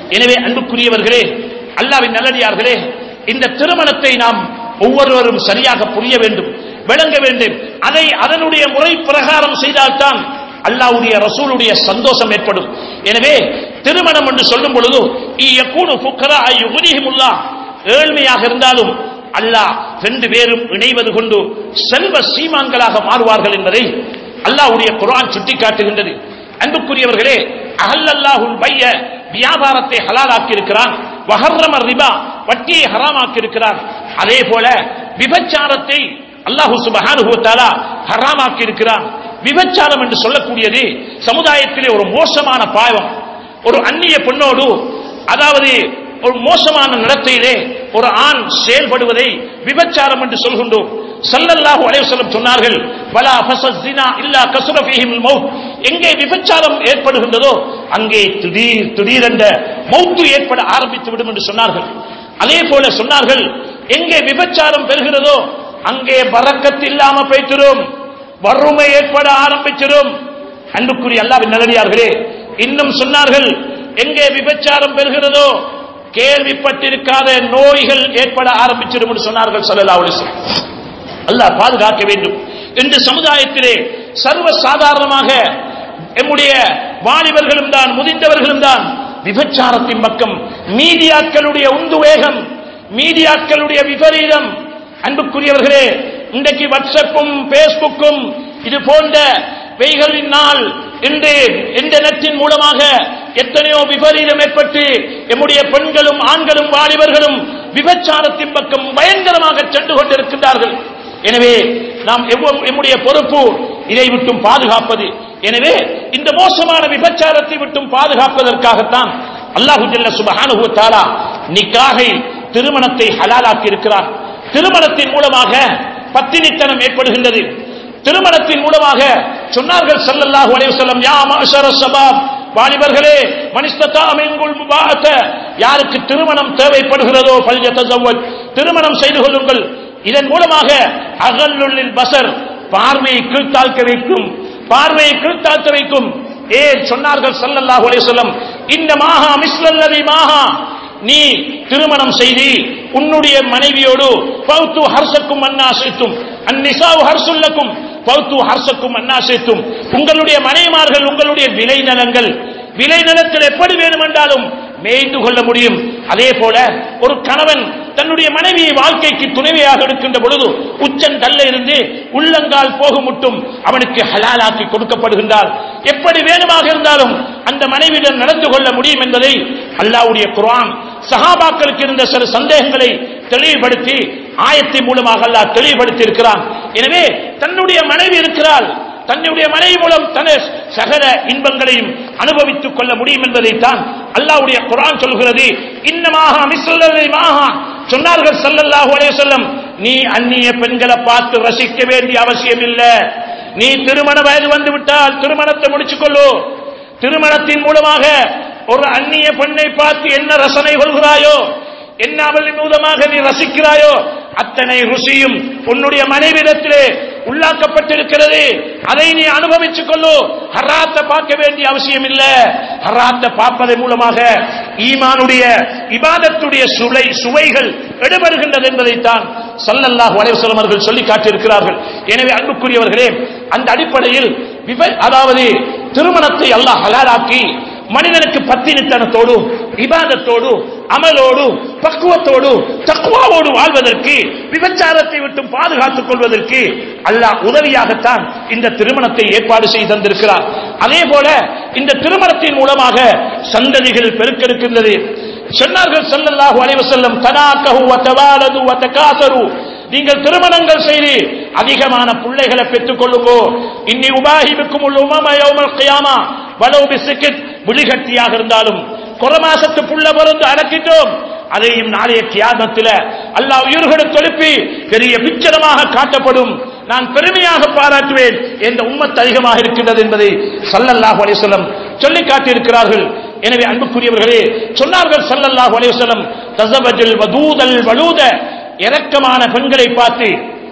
எனவே அன்புக்குரியவர்களே அல்லாவின் நல்லடியார்களே இந்த திருமணத்தை நாம் ஒவ்வொருவரும் சரியாக புரிய வேண்டும் விளங்க வேண்டும் அதை அதனுடைய முறை பிரகாரம் செய்தால்தான் அல்லாவுடைய ரசூலுடைய சந்தோஷம் ஏற்படும் எனவே திருமணம் என்று சொல்லும் பொழுது இயக்கூடு புக்கரா யுகுனிஹிமுல்லா ஏழ்மையாக இருந்தாலும் அல்லாஹ் ரெண்டு பேரும் இணைவது கொண்டு செல்வ சீமான்களாக மாறுவார்கள் என்பதை அல்லாஹ்வுடைய குர்ஆன் சுட்டிக்காட்டுகின்றது அன்புக்குரியவர்களே அஹல்லல்லாஹுல் பைய வியாபாரத்தை ஹலாலாக்கி இருக்கிறான் வஹர்ரம ரிபா வட்டியை ஹராமாக்கி இருக்கிறான் அதே போல விபச்சாரத்தை அல்லாஹு சுபஹானுஹு வ தஆலா ஹராமாக்கி இருக்கிறான் விபச்சாரம் என்று சொல்லக்கூடியது சமுதாயத்திலே ஒரு மோசமான பாவம் ஒரு அந்நிய பெண்ணோடு அதாவது ஒரு மோசமான நடத்தையிலே ஒரு ஆண் செயல்படுவதை விபச்சாரம் என்று சொல்கின்றோம் ஸல்லல்லாஹு அலைஹி வஸல்லம் சொன்னார்கள் வலா ஃபஸஸ்ஸினா இல்லா கஸர ஃபீஹில் மௌத் எங்கே விபச்சாரம் ஏற்படுகின்றதோ அங்கே திடீர் திடீரென்ற மௌத்து ஏற்பட ஆரம்பித்து விடும் என்று சொன்னார்கள் அதே போல சொன்னார்கள் எங்கே விபச்சாரம் பெறுகிறதோ அங்கே பறக்கத்து இல்லாம போய்த்திரும் வறுமை ஏற்பட ஆரம்பிச்சிடும் அன்புக்குரிய அல்லாவின் நல்லடியார்களே இன்னும் சொன்னார்கள் எங்கே விபச்சாரம் பெறுகிறதோ கேள்விப்பட்டிருக்காத நோய்கள் ஏற்பட ஆரம்பிச்சிடும் என்று சொன்னார்கள் ஸல்லல்லாஹு அலைஹி வஸல்லம் அல்லாஹ் பாதுகாக்க வேண்டும் இன்று சமுதாயத்திலே சர்வ சாதாரணமாக எம்முடைய வாலிபர்களும் தான் முதிர்ந்தவர்களும் தான் விபச்சாரத்தின் பக்கம் மீடியாக்களுடைய உந்து வேகம் மீடியாக்களுடைய விபரீதம் அன்புக்குரியவர்களே இன்றைக்கு வாட்ஸ்அப்பும் பேஸ்புக்கும் இது போன்ற வெய்களினால் இன்று இன்டர்நெட்டின் மூலமாக எத்தனையோ விபரீதம் ஏற்பட்டு எம்முடைய பெண்களும் ஆண்களும் வாலிபர்களும் விபச்சாரத்தின் பக்கம் பயங்கரமாக சென்று கொண்டிருக்கின்றார்கள் எனவே நாம் எவ்வ- எம்முடைய பொறுப்பு இதை விட்டும் பாதுகாப்பது எனவே இந்த மோசமான விபச்சாரத்தை விட்டும் பாதுகாப்பதற்காகத்தான் அல்லாஹு ஜல்ல சுபஹானஹு வ தஆலா நிக்காஹை திருமணத்தை ஹலாலாக்கி இருக்கிறார் திருமணத்தின் மூலமாக பத்தினித்தனம் ஏற்படுகின்றது திருமணத்தின் மூலமாக சொன்னார்கள் ஸல்லல்லாஹு அலைஹி வஸல்லம் யா மஅஷர ஷபாப் வாலிபர்களே மனிஸ்ததா மின்குல் முபாஅத யாருக்கு திருமணம் தேவைப்படுகிறதோ ஃபல்யதஸவ்வஜ் திருமணம் செய்து கொள்ளுங்கள் இதன் மூலமாக அகல்லுல் பசர் பார்வையை கீழ்த்தாழ்க்க வைக்கும் பார்வையை கீழ்த்தாழ்த்த வைக்கும் ஏன் சொன்னார்கள் ஸல்லல்லாஹு அலைஹி வஸல்லம் இந்த மாஹா மிஸ்லல்லதி மாஹா நீ திருமணம் செய்து உன்னுடைய மனைவியோடு பௌத்து ஹர்சக்கும் அன்னாசித்தும் அந்நிசாவு ஹர்சுல்லக்கும் பௌத்து ஹர்சக்கும் அன்னாசித்தும் உங்களுடைய மனைவிமார்கள் உங்களுடைய விளைநிலங்கள் விளைநிலத்தில் எப்படி வேண்டுமென்றாலும் மேய்ந்து கொள்ள முடியும் அதே போல ஒரு கணவன் தன்னுடைய மனைவியை வாழ்க்கைக்கு துணைவியாக எடுக்கின்ற பொழுது உச்சன் கல்ல இருந்து உள்ளங்கால் போகும் முட்டும் அவனுக்கு ஹலாலாக்கி கொடுக்கப்படுகின்றார் எப்படி வேணுமாக இருந்தாலும் அந்த மனைவியிடம் நடந்து கொள்ள முடியும் என்பதை அல்லாஹ்வுடைய குர்ஆன் சஹாபாக்களுக்கு இருந்த சில சந்தேகங்களை தெளிவுபடுத்தி ஆயத்தின் மூலமாக அல்லாஹ் தெளிவுபடுத்தி இருக்கிறான் எனவே தன்னுடைய மனைவி இருக்கிறாள் தன்னுடைய மனைவி மூலம் தன சகல இன்பங்களையும் அனுபவித்துக் கொள்ள முடியும் என்பதைத்தான் அல்லாஹ்வுடைய குர்ஆன் சொல்கிறது இன்னமாக மிஸ்லலை மாஹா சொன்னார்கள் ஸல்லல்லாஹு அலைஹி வஸல்லம் நீ அந்நிய பெண்களை பார்த்து ரசிக்க வேண்டிய அவசியம் இல்ல நீ திருமண வயது வந்து விட்டால் திருமணத்தை முடிச்சுக் கொள்ளு திருமணத்தின் மூலமாக ஒரு அந்நிய பெண்ணை பார்த்து என்ன ரசனை கொள்கிறாயோ என்ன அவளின் மூலமாக நீ ரசிக்கிறாயோ அத்தனை ருசியும் உன்னுடைய மனைவிடத்திலே உள்ளாக்கப்பட்டிருக்கிறது அதை நீ அனுபவித்துக் கொள்ளு ஹராத்த பார்க்க வேண்டிய அவசியம் இல்ல ஹராத்த பார்ப்பதன் மூலமாக ஈமானுடைய இபாதத்துடைய சுவை சுவைகள் எடுபடுகின்றது என்பதைத்தான் சல்லல்லாஹு அலைஹி வஸல்லம் அவர்கள் சொல்லி காட்டியிருக்கிறார்கள் எனவே அன்புக்குரியவர்களே அந்த அடிப்படையில் விப- அதாவது திருமணத்தை அல்லாஹ் ஹலாலாக்கி மனிதனுக்கு பத்தினித்தனத்தோடு இபாதத்தோடு அமலோடு பக்குவத்தோடு தக்குவாவோடு வாழ்வதற்கு விபச்சாரத்தை விட்டும் பாதுகாத்துக் கொள்வதற்கு அல்லாஹ் உதவியாகத்தான் இந்த திருமணத்தை ஏற்பாடு செய்து தந்திருக்கிறார் அதே போல இந்த திருமணத்தின் மூலமாக சந்ததிகள் பெருக்கெடுக்கின்றது சொன்னார்கள் ஸல்லல்லாஹு அலைஹி வஸல்லம் தனாக்கஹு வ தவாலது வ தகாசரு நீங்கள் திருமணங்கள் செய்து அதிகமான பிள்ளைகளை பெற்றுக் கொள்ளுங்கோ இன்னி உபாஹிபுக்கும் உமம யௌமல் கியாமா வலவு பிசிக்கிட் விழிகட்டியாக இருந்தாலும் கொரமாசத்து புள்ள பிறந்து அடக்கிட்டோம் அதையும் நாளைய கியாமத்தில அல்லாஹ் உயிர்களை தொழுப்பி பெரிய பிச்சரமாக காட்டப்படும் நான் பெருமையாக பாராட்டுவேன் என்ற உம்மத்து அதிகமாக இருக்கின்றது என்பதை ஸல்லல்லாஹு அலைஹி வஸல்லம் சொல்லி காட்டியிருக்கிறார்கள் எனவே அன்புக்குரியவர்களே சொன்னார்கள் ஸல்லல்லாஹு அலைஹி வஸல்லம் தஸவஜல் வதூதல் வலூத இரக்கமான பெண்களை பார்த்து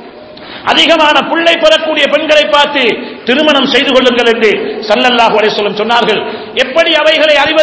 அதிகமான பிள்ளை பெறக்கூடிய பெண்களை பார்த்து திருமணம் செய்து கொள்ளுங்கள் என்று சல்லல்லாஹு அலைஹி வஸல்லம் சொன்னார்கள் எப்படி அவைகளை அறிவது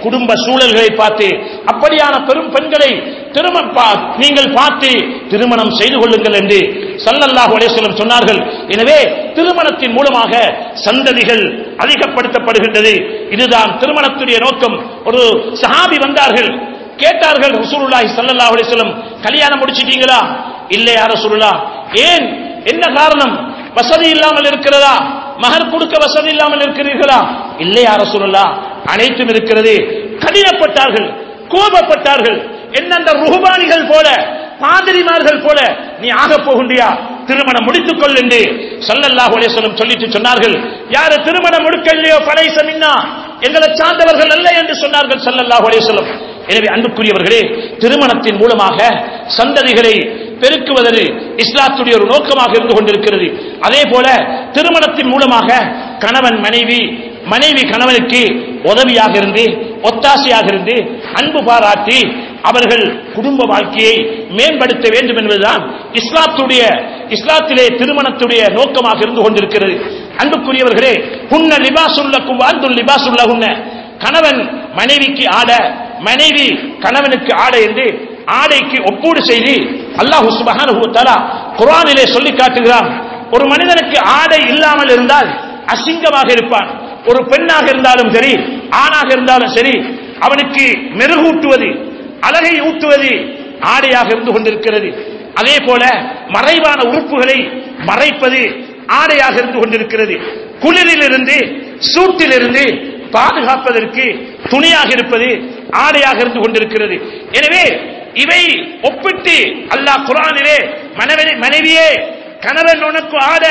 குடும்ப சூழல்களை பார்த்து அப்படியான பெரும் பெண்களை திருமண பா- நீங்கள் பார்த்து திருமணம் செய்து கொள்ளுங்கள் என்று சல்லல்லாஹு அலைஹி வஸல்லம் சொன்னார்கள் எனவே திருமணத்தின் மூலமாக சந்ததிகள் அதிகப்படுத்தப்படுகின்றது இதுதான் திருமணத்துடைய நோக்கம் ஒரு சஹாபி வந்தார்கள் கேட்டார்கள் ரசூலுல்லாஹி ஸல்லல்லாஹு அலைஹி வஸல்லம் கல்யாணம் முடிச்சிட்டீங்களா இல்லை யா ரசூலுல்லாஹ் ஏன் என்ன காரணம் வசதி இல்லாமல் இருக்கிறதா மகர் கொடுக்க வசதி இல்லாமல் இருக்கிறீர்களா இல்லை யா ரசூலுல்லாஹ் அனைத்தும் இருக்கிறது கடினப்பட்டார்கள் கோபப்பட்டார்கள் என்ன அந்த ருஹபானிகள் போல பாதிரிமார்கள் போல நீ ஆக போகின்றியா திருமணம் முடித்துக் கொள் என்று ஸல்லல்லாஹு அலைஹி வஸல்லம் சொல்லிட்டு சொன்னார்கள் யாரு திருமணம் முடிக்கலையோ பழைய மின்னா எங்களை சார்ந்தவர்கள் அல்ல என்று சொன்னார்கள் ஸல்லல்லாஹு அலைஹி வஸல்லம் எனவே அன்புக்குரியவர்களே திருமணத்தின் மூலமாக சந்ததிகளை பெருக்குவது இஸ்லாத்துடைய ஒரு நோக்கமாக இருந்து கொண்டிருக்கிறது அதே போல திருமணத்தின் மூலமாக கணவன் மனைவி மனைவி கணவனுக்கு உதவியாக இருந்து ஒத்தாசையாக இருந்து அன்பு பாராட்டி அவர்கள் குடும்ப வாழ்க்கையை மேம்படுத்த வேண்டும் என்பதுதான் இஸ்லாத்துடைய இஸ்லாத்திலே திருமணத்துடைய நோக்கமாக இருந்து கொண்டிருக்கிறது அன்புக்குரியவர்களே புன்ன லிபாசுல்லக்கும் வாழ்ந்துள் லிபாசுல்லகுன்ன கணவன் மனைவிக்கு ஆட மனைவி கணவனுக்கு ஆட என்று ஆடைக்கு ஒப்பீடு செய்து அல்லாஹ் சுபஹானஹு வ தஆலா குர்ஆனிலே சொல்லி காட்டுகிறான் ஒரு மனிதனுக்கு ஆடை இல்லாமல் இருந்தால் அசிங்கமாக இருப்பான் ஒரு பெண்ணாக இருந்தாலும் சரி ஆணாக இருந்தாலும் சரி அவனுக்கு மெருகூட்டுவது அழகை ஊட்டுவது ஆடையாக இருந்து கொண்டிருக்கிறது அதே போல மறைவான உறுப்புகளை மறைப்பது ஆடையாக இருந்து கொண்டிருக்கிறது குளிரிலிருந்து சூட்டிலிருந்து பாதுகாப்பதற்கு துணியாக இருப்பது ஆடையாக இருந்து கொண்டிருக்கிறது எனவே இவை ஒப்பிட்டு அல்லாஹ் குரானிலே மனைவி மனைவியே கணவன் உனக்கு ஆட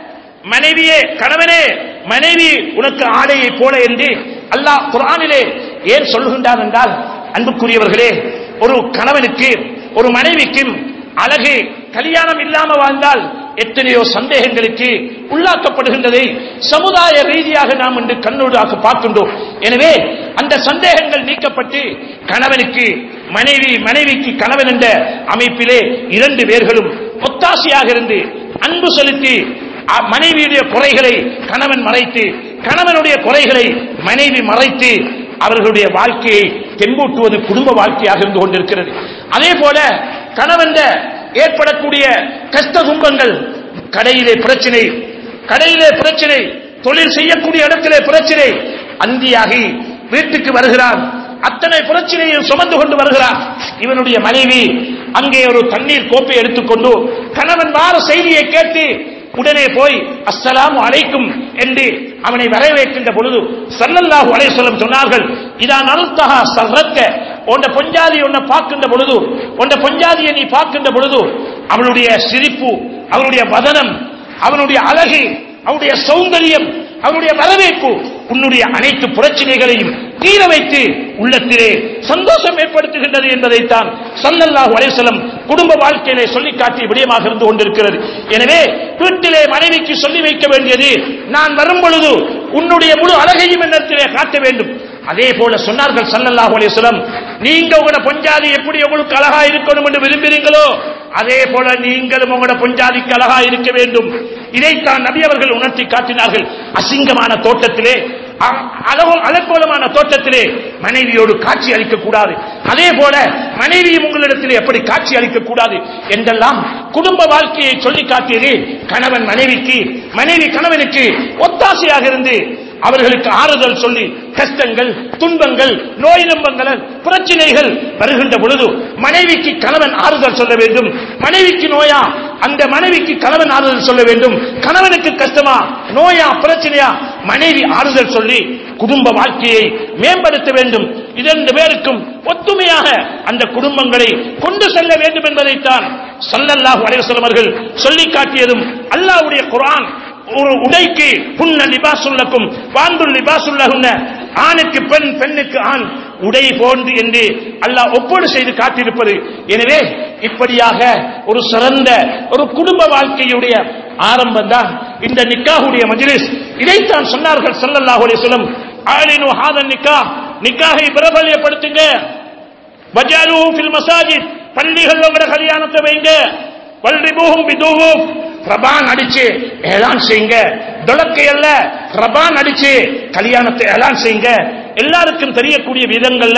மனைவியே கணவனே மனைவி உனக்கு ஆடையை போல என்று அல்லாஹ் குரானிலே ஏன் சொல்லுகின்றான் என்றால் அன்புக்குரியவர்களே ஒரு கணவனுக்கு ஒரு மனைவிக்கும் அழகு கல்யாணம் இல்லாம வாழ்ந்தால் எத்தனையோ சந்தேகங்களுக்கு உள்ளாக்கப்படுகின்றதை சமுதாய ரீதியாக நாம் இன்று கண்ணூடாக பார்க்கின்றோம் எனவே அந்த சந்தேகங்கள் நீக்கப்பட்டு கணவனுக்கு மனைவி மனைவிக்கு கணவன் என்ற அமைப்பிலே இரண்டு பேர்களும் ஒத்தாசையாக இருந்து அன்பு செலுத்தி அ- மனைவியுடைய குறைகளை கணவன் மறைத்து கணவனுடைய குறைகளை மனைவி மறைத்து அவர்களுடைய வாழ்க்கையை தெம்பூட்டுவது குடும்ப வாழ்க்கையாக இருந்து கொண்டிருக்கிறது அதே போல கணவன் ஏற்படக்கூடிய கஷ்ட துன்பங்கள் கடையிலே பிரச்சனை கடையிலே பிரச்சனை தொழில் செய்யக்கூடிய இடத்திலே பிரச்சனை அந்தியாகி வீட்டுக்கு வருகிறான் அத்தனை பிரச்சனையும் சுமந்து கொண்டு வருகிறான் இவனுடைய மனைவி அங்கே ஒரு தண்ணீர் கோப்பை எடுத்துக்கொண்டு கணவன் வார செய்தியை கேட்டு உடனே போய் அஸ்ஸலாமு அலைக்கும் என்று அவனை வரவேற்கின்ற பொழுது சல்லல்லாஹு அலைஹி வஸல்லம் சொன்னார்கள் இதா நல்தஹா சர்ரக்க உன்ன பொஞ்சாதி உன்னை பார்க்கின்ற பொழுது உன்ன பொஞ்சாதியை நீ பார்க்கின்ற பொழுது அவளுடைய சிரிப்பு அவளுடைய வதனம் அவனுடைய அழகு அவனுடைய சௌந்தரியம் அவனுடைய வரவேற்பு உன்னுடைய அனைத்து பிரச்சனைகளையும் தீர வைத்து உள்ளத்திலே சந்தோஷம் ஏற்படுத்துகின்றது என்பதைத்தான் சல்லல்லாஹு அலைஹி வஸல்லம் குடும்ப வாழ்க்கையிலே சொல்லி காட்டிய விடயமாக இருந்து கொண்டிருக்கிறது எனவே வீட்டிலே மனைவிக்கு சொல்லி வைக்க வேண்டியது நான் வரும் பொழுது உன்னுடைய முழு அழகையும் என்னத்திலே காட்ட வேண்டும் அதே போல சொன்னார்கள் சல்லல்லாஹு அலைஹி வஸல்லம் நீங்க உங்களோட பொஞ்சாதி எப்படி உங்களுக்கு அழகா இருக்கணும் என்று விரும்புகிறீங்களோ அதே போல நீங்களும் உங்களோட பொஞ்சாதிக்கு அழகா இருக்க வேண்டும் இதைத்தான் நபி அவர்கள் உணர்த்தி காட்டினார்கள் அசிங்கமான தோட்டத்திலே அ- அழகோ அலக்கோலமான தோட்டத்திலே மனைவியோடு காட்சி அளிக்க கூடாது அதே போல மனைவியும் உங்களிடத்திலே எப்படி காட்சி அளிக்க கூடாது என்றெல்லாம் குடும்ப வாழ்க்கையை சொல்லி காட்டியது கணவன் மனைவிக்கு மனைவி கணவனுக்கு ஒத்தாசையாக இருந்து அவர்களுக்கு ஆறுதல் சொல்லி கஷ்டங்கள் துன்பங்கள் நோய் நம்பங்கள் பிரச்சனைகள் வருகின்ற பொழுது மனைவிக்கு கணவன் ஆறுதல் சொல்ல வேண்டும் மனைவிக்கு நோயா அந்த மனைவிக்கு கணவன் ஆறுதல் சொல்ல வேண்டும் கணவனுக்கு கஷ்டமா நோயா பிரச்சனையா மனைவி ஆறுதல் சொல்லி குடும்ப வாழ்க்கையை மேம்படுத்த வேண்டும் இரண்டு பேருக்கும் ஒத்துமையாக அந்த குடும்பங்களை கொண்டு செல்ல வேண்டும் என்பதைத்தான் ஸல்லல்லாஹு அலைஹி வஸல்லம் அவர்கள் சொல்லி காட்டியதும் அல்லாஹ்வுடைய குர்ஆன் ஒரு உடைக்கு புன்ன லிபாசுல்லக்கும் வாந்துல் லிபாசுல்லகுன்ன ஆணுக்கு பெண் பெண்ணுக்கு ஆண் உடை போன்று என்று அல்லாஹ் ஒப்பீடு செய்து காட்டியிருப்பது எனவே இப்படியாக ஒரு சிறந்த ஒரு குடும்ப வாழ்க்கையுடைய ஆரம்பம் தான் இந்த நிக்காஹுடைய மஜ்லிஸ் இதைத்தான் சொன்னார்கள் ஸல்லல்லாஹு அலைஹி வஸல்லம் ஆலினு ஹாதன் நிக்காஹ் நிக்காஹை பிரபல்யப்படுத்துங்க வஜாலுஹு ஃபில் மசாஜித் பள்ளிகள்ல உங்களோட கல்யாணத்தை வைங்க வல்ரிபூஹும் பிதூஹும் ரபான் அடிச்சு ஏலான் செய்யுங்க தொலக்கை அல்ல ரபான் அடிச்சு கல்யாணத்தை ஏலான் செய்யுங்க எல்லாருக்கும் தெரியக்கூடிய விதங்கள்ல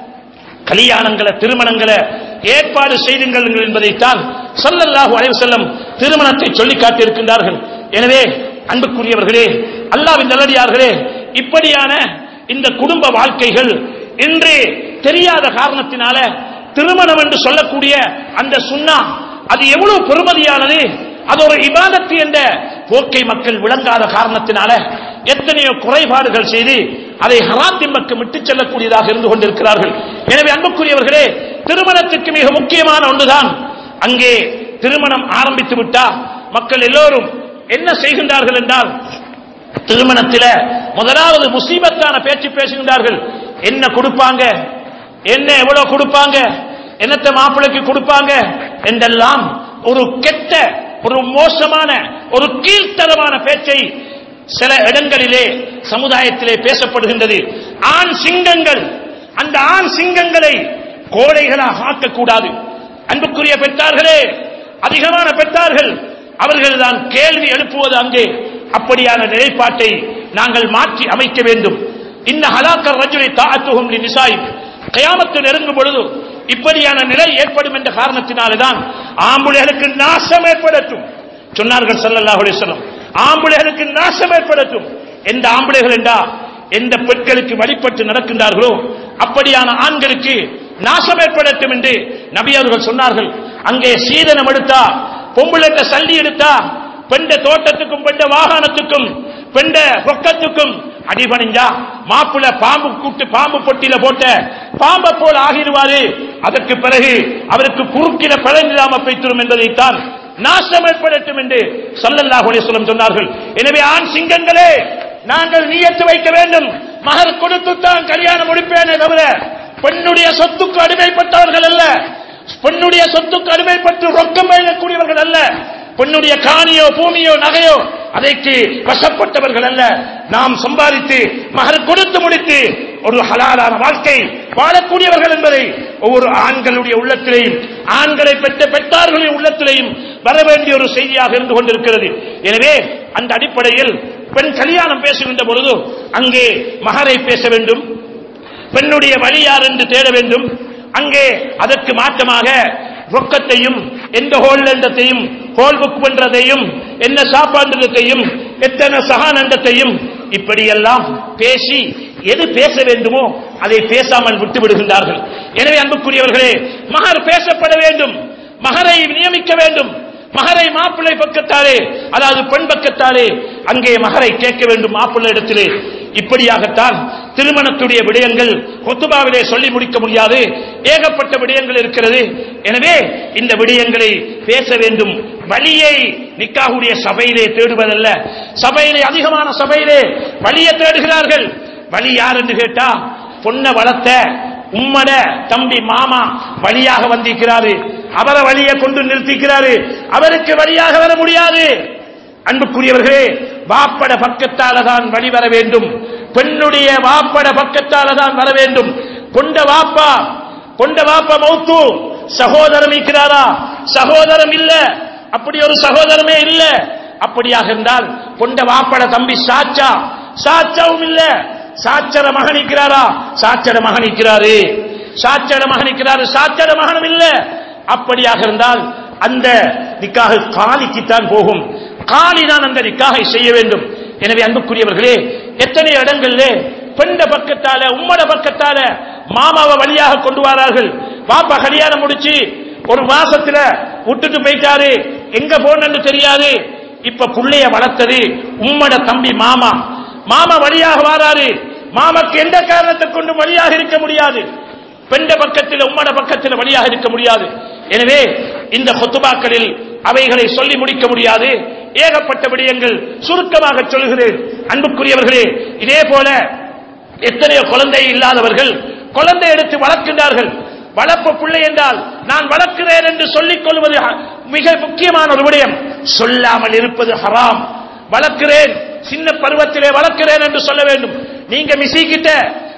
கல்யாணங்களை திருமணங்களை ஏற்பாடு செய்துங்கள் என்பதைத்தான் ஸல்லல்லாஹு அலைஹி வஸல்லம் திருமணத்தை சொல்லி காட்டியிருக்கின்றார்கள் எனவே அன்புக்குரியவர்களே அல்லாஹ்வின் நல்லடியார்களே இப்படியான இந்த குடும்ப வாழ்க்கைகள் இன்று தெரியாத காரணத்தினால திருமணம் என்று சொல்லக்கூடிய அந்த சுன்னா அது எவ்வளவு பெருமதியானது அது ஒரு இபாதத்து என்ற போக்கை மக்கள் விளங்காத காரணத்தினால எத்தனையோ குறைபாடுகள் செய்து அதை ஹராத்தின் பக்கம் விட்டுச் செல்லக்கூடியதாக இருந்து கொண்டிருக்கிறார்கள் எனவே அன்புக்குரியவர்களே திருமணத்திற்கு மிக முக்கியமான ஒன்றுதான் அங்கே திருமணம் ஆரம்பித்து விட்டா மக்கள் எல்லோரும் என்ன செய்கின்றார்கள் என்றால் திருமணத்தில முதலாவது முசீபத்தான பேச்சு பேசுகின்றார்கள் என்ன கொடுப்பாங்க என்ன எவ்வளவு கொடுப்பாங்க என்னத்த மாப்பிளைக்கு கொடுப்பாங்க என்றெல்லாம் ஒரு கெட்ட ஒரு மோசமான ஒரு கீழ்த்தரமான பேச்சை சில இடங்களிலே சமுதாயத்திலே பேசப்படுகின்றது ஆண் சிங்கங்கள் அந்த ஆண் சிங்கங்களை கோழைகளாக ஆக்கக்கூடாது அன்புக்குரிய பெற்றார்களே அதிகமான பெற்றார்கள் அவர்கள் தான் கேள்வி எழுப்புவது அங்கே அப்படியான நிலைப்பாட்டை நாங்கள் மாற்றி அமைக்க வேண்டும் இன்ன ஹலாக்கர் ரஜுலை தாத்துகும் நிசாய் கயாமத்து நெருங்கும் பொழுது இப்படியான நிலை ஏற்படும் என்ற காரணத்தினால்தான் ஆம்புலைகளுக்கு நாசம் ஏற்படட்டும் சொன்னார்கள் ஸல்லல்லாஹு அலைஹி வஸல்லம் ஆம்புலைகளுக்கு நாசம் ஏற்படட்டும் எந்த ஆம்புலைகள் என்றா எந்த பெண்களுக்கு வழிபட்டு நடக்கின்றார்களோ அப்படியான ஆண்களுக்கு நாசம் ஏற்படட்டும் என்று நபி அவர்கள் சொன்னார்கள் அங்கே சீதனம் எடுத்தா பொம்புளட்ட சல்லி எடுத்தா பெண்ட தோட்டத்துக்கும் பெண்ட வாகனத்துக்கும் பெண்ட ரொக்கத்துக்கும் அடிபணிஞ்சா மாப்புல பாம்பு கூட்டு பாம்பு பொட்டியில போட்ட பாம்பை போல் ஆகிடுவாரு அதற்கு பிறகு அவருக்கு குறுக்கில பழனிடாம பெய்த்திரும் என்பதைத்தான் நாசம் ஏற்படட்டும் என்று சல்லல்லாஹு அலைஹி வஸல்லம் சொன்னார்கள் எனவே ஆண் சிங்கங்களே நாங்கள் நியத்து வைக்க வேண்டும் மகர் கொடுத்து தான் கல்யாணம் முடிப்பேனே தவிர பெண்ணுடைய சொத்துக்கு அடிமைப்பட்டவர்கள் அல்ல பெண்ணுடைய சொத்துக்கு அடிமைப்பட்டு ரொக்கம் வழங்கக்கூடியவர்கள் அல்ல பெண்ணுடைய காணியோ பூமியோ நகையோ அதற்கு வசப்பட்டவர்கள் அல்ல நாம் சம்பாதித்து மகர் கொடுத்து முடித்து ஒரு ஹலாலான வாழ்க்கை வாழக்கூடியவர்கள் என்பதை ஒவ்வொரு ஆண்களுடைய உள்ளத்திலேயும் ஆண்களை பெற்ற பெற்றார்களின் உள்ளத்திலேயும் வர வேண்டிய ஒரு செய்தியாக இருந்து கொண்டிருக்கிறது எனவே அந்த அடிப்படையில் பெண் கல்யாணம் பேசுகின்ற பொழுது அங்கே மகரை பேச வேண்டும் பெண்ணுடைய வழி யார் என்று தேட வேண்டும் அங்கே அதற்கு மாற்றமாக ரொக்கத்தையும் எந்த ஹோல் நண்டத்தையும் ஹோல் புக் பண்றதையும் என்ன சாப்பாடுறதையும் எத்தனை சகானண்டத்தையும் இப்படியெல்லாம் பேசி எது பேச வேண்டுமோ அதை பேசாமல் விட்டு விடுகின்றார்கள் எனவே அன்புக்குரியவர்களே மகர் பேசப்பட வேண்டும் மகரை நியமிக்க வேண்டும் மகரை மாப்பிள்ளை பக்கத்தாலே அதாவது பெண் பக்கத்தாலே அங்கே மகரை கேட்க வேண்டும் மாப்பிள்ளை இடத்திலே இப்படியாகத்தான் திருமணத்துடைய விடயங்கள் கொத்துபாவிலே சொல்லி முடிக்க முடியாது ஏகப்பட்ட விடயங்கள் இருக்கிறது எனவே இந்த விடயங்களை பேச வேண்டும் வழியை நிக்காகுடைய சபையிலே தேடுவதல்ல சபையிலே அதிகமான சபையிலே வழியை தேடுகிறார்கள் வழி யார் என்று கேட்டா பொண்ணை வளர்த்த உம்மட தம்பி மாமா வழியாக வந்திருக்கிறாரு அவரை வழியை கொண்டு நிறுத்திக்கிறாரு அவருக்கு வழியாக வர முடியாது அன்புக்குரியவர்களே வாப்பட பக்கத்தால தான் வழி வர வேண்டும் பெண்ணுடைய வாப்பட பக்கத்தால தான் வர வேண்டும் கொண்ட வாப்பா கொண்ட வாப்பா மௌத்து சகோதரம் இருக்கிறாரா சகோதரம் இல்ல அப்படி ஒரு சகோதரமே இல்ல அப்படியாக இருந்தால் கொண்ட வாப்பட தம்பி சாச்சா சாச்சாவும் இல்ல சாச்சர மகனிக்கிறாரா சாச்சர மகனிக்கிறாரு சாச்சர மகனிக்கிறாரு சாச்சர மகனும் இல்ல அப்படியாக இருந்தால் அந்த நிக்காக காலிக்குத்தான் போகும் காலி தான் அந்த நிக்காகை செய்ய வேண்டும் எனவே அன்புக்குரியவர்களே எத்தனை இடங்கள்ல பெண்ட பக்கத்தால உம்மட பக்கத்தால மாமாவை வழியாக கொண்டு வரார்கள் பாப்பா கல்யாணம் முடிச்சு ஒரு மாசத்துல விட்டுட்டு போயிட்டாரு எங்க போனன்னு தெரியாது இப்ப புள்ளைய வளர்த்தது உம்மட தம்பி மாமா மாமா வழியாக வாராரு மாமாக்கு எந்த காரணத்தை கொண்டு வழியாக இருக்க முடியாது பெண்ட பக்கத்தில் உம்மட பக்கத்தில் வழியாக இருக்க முடியாது எனவே இந்த கொத்துபாக்களில் அவைகளை சொல்லி முடிக்க முடியாது ஏகப்பட்ட விடயங்கள் சுருக்கமாக சொல்கிறேன் அன்புக்குரியவர்களே இதே போல எத்தனையோ குழந்தை இல்லாதவர்கள் குழந்தை எடுத்து வளர்க்கின்றார்கள் வளர்ப்பு பிள்ளை என்றால் நான் வளர்க்கிறேன் என்று சொல்லிக் கொள்வது மிக முக்கியமான ஒரு விடயம் சொல்லாமல் இருப்பது ஹராம் வளர்க்கிறேன் சின்ன பருவத்திலே வளர்க்கிறேன் என்று சொல்ல வேண்டும் நீங்க மிசிக்கிட்ட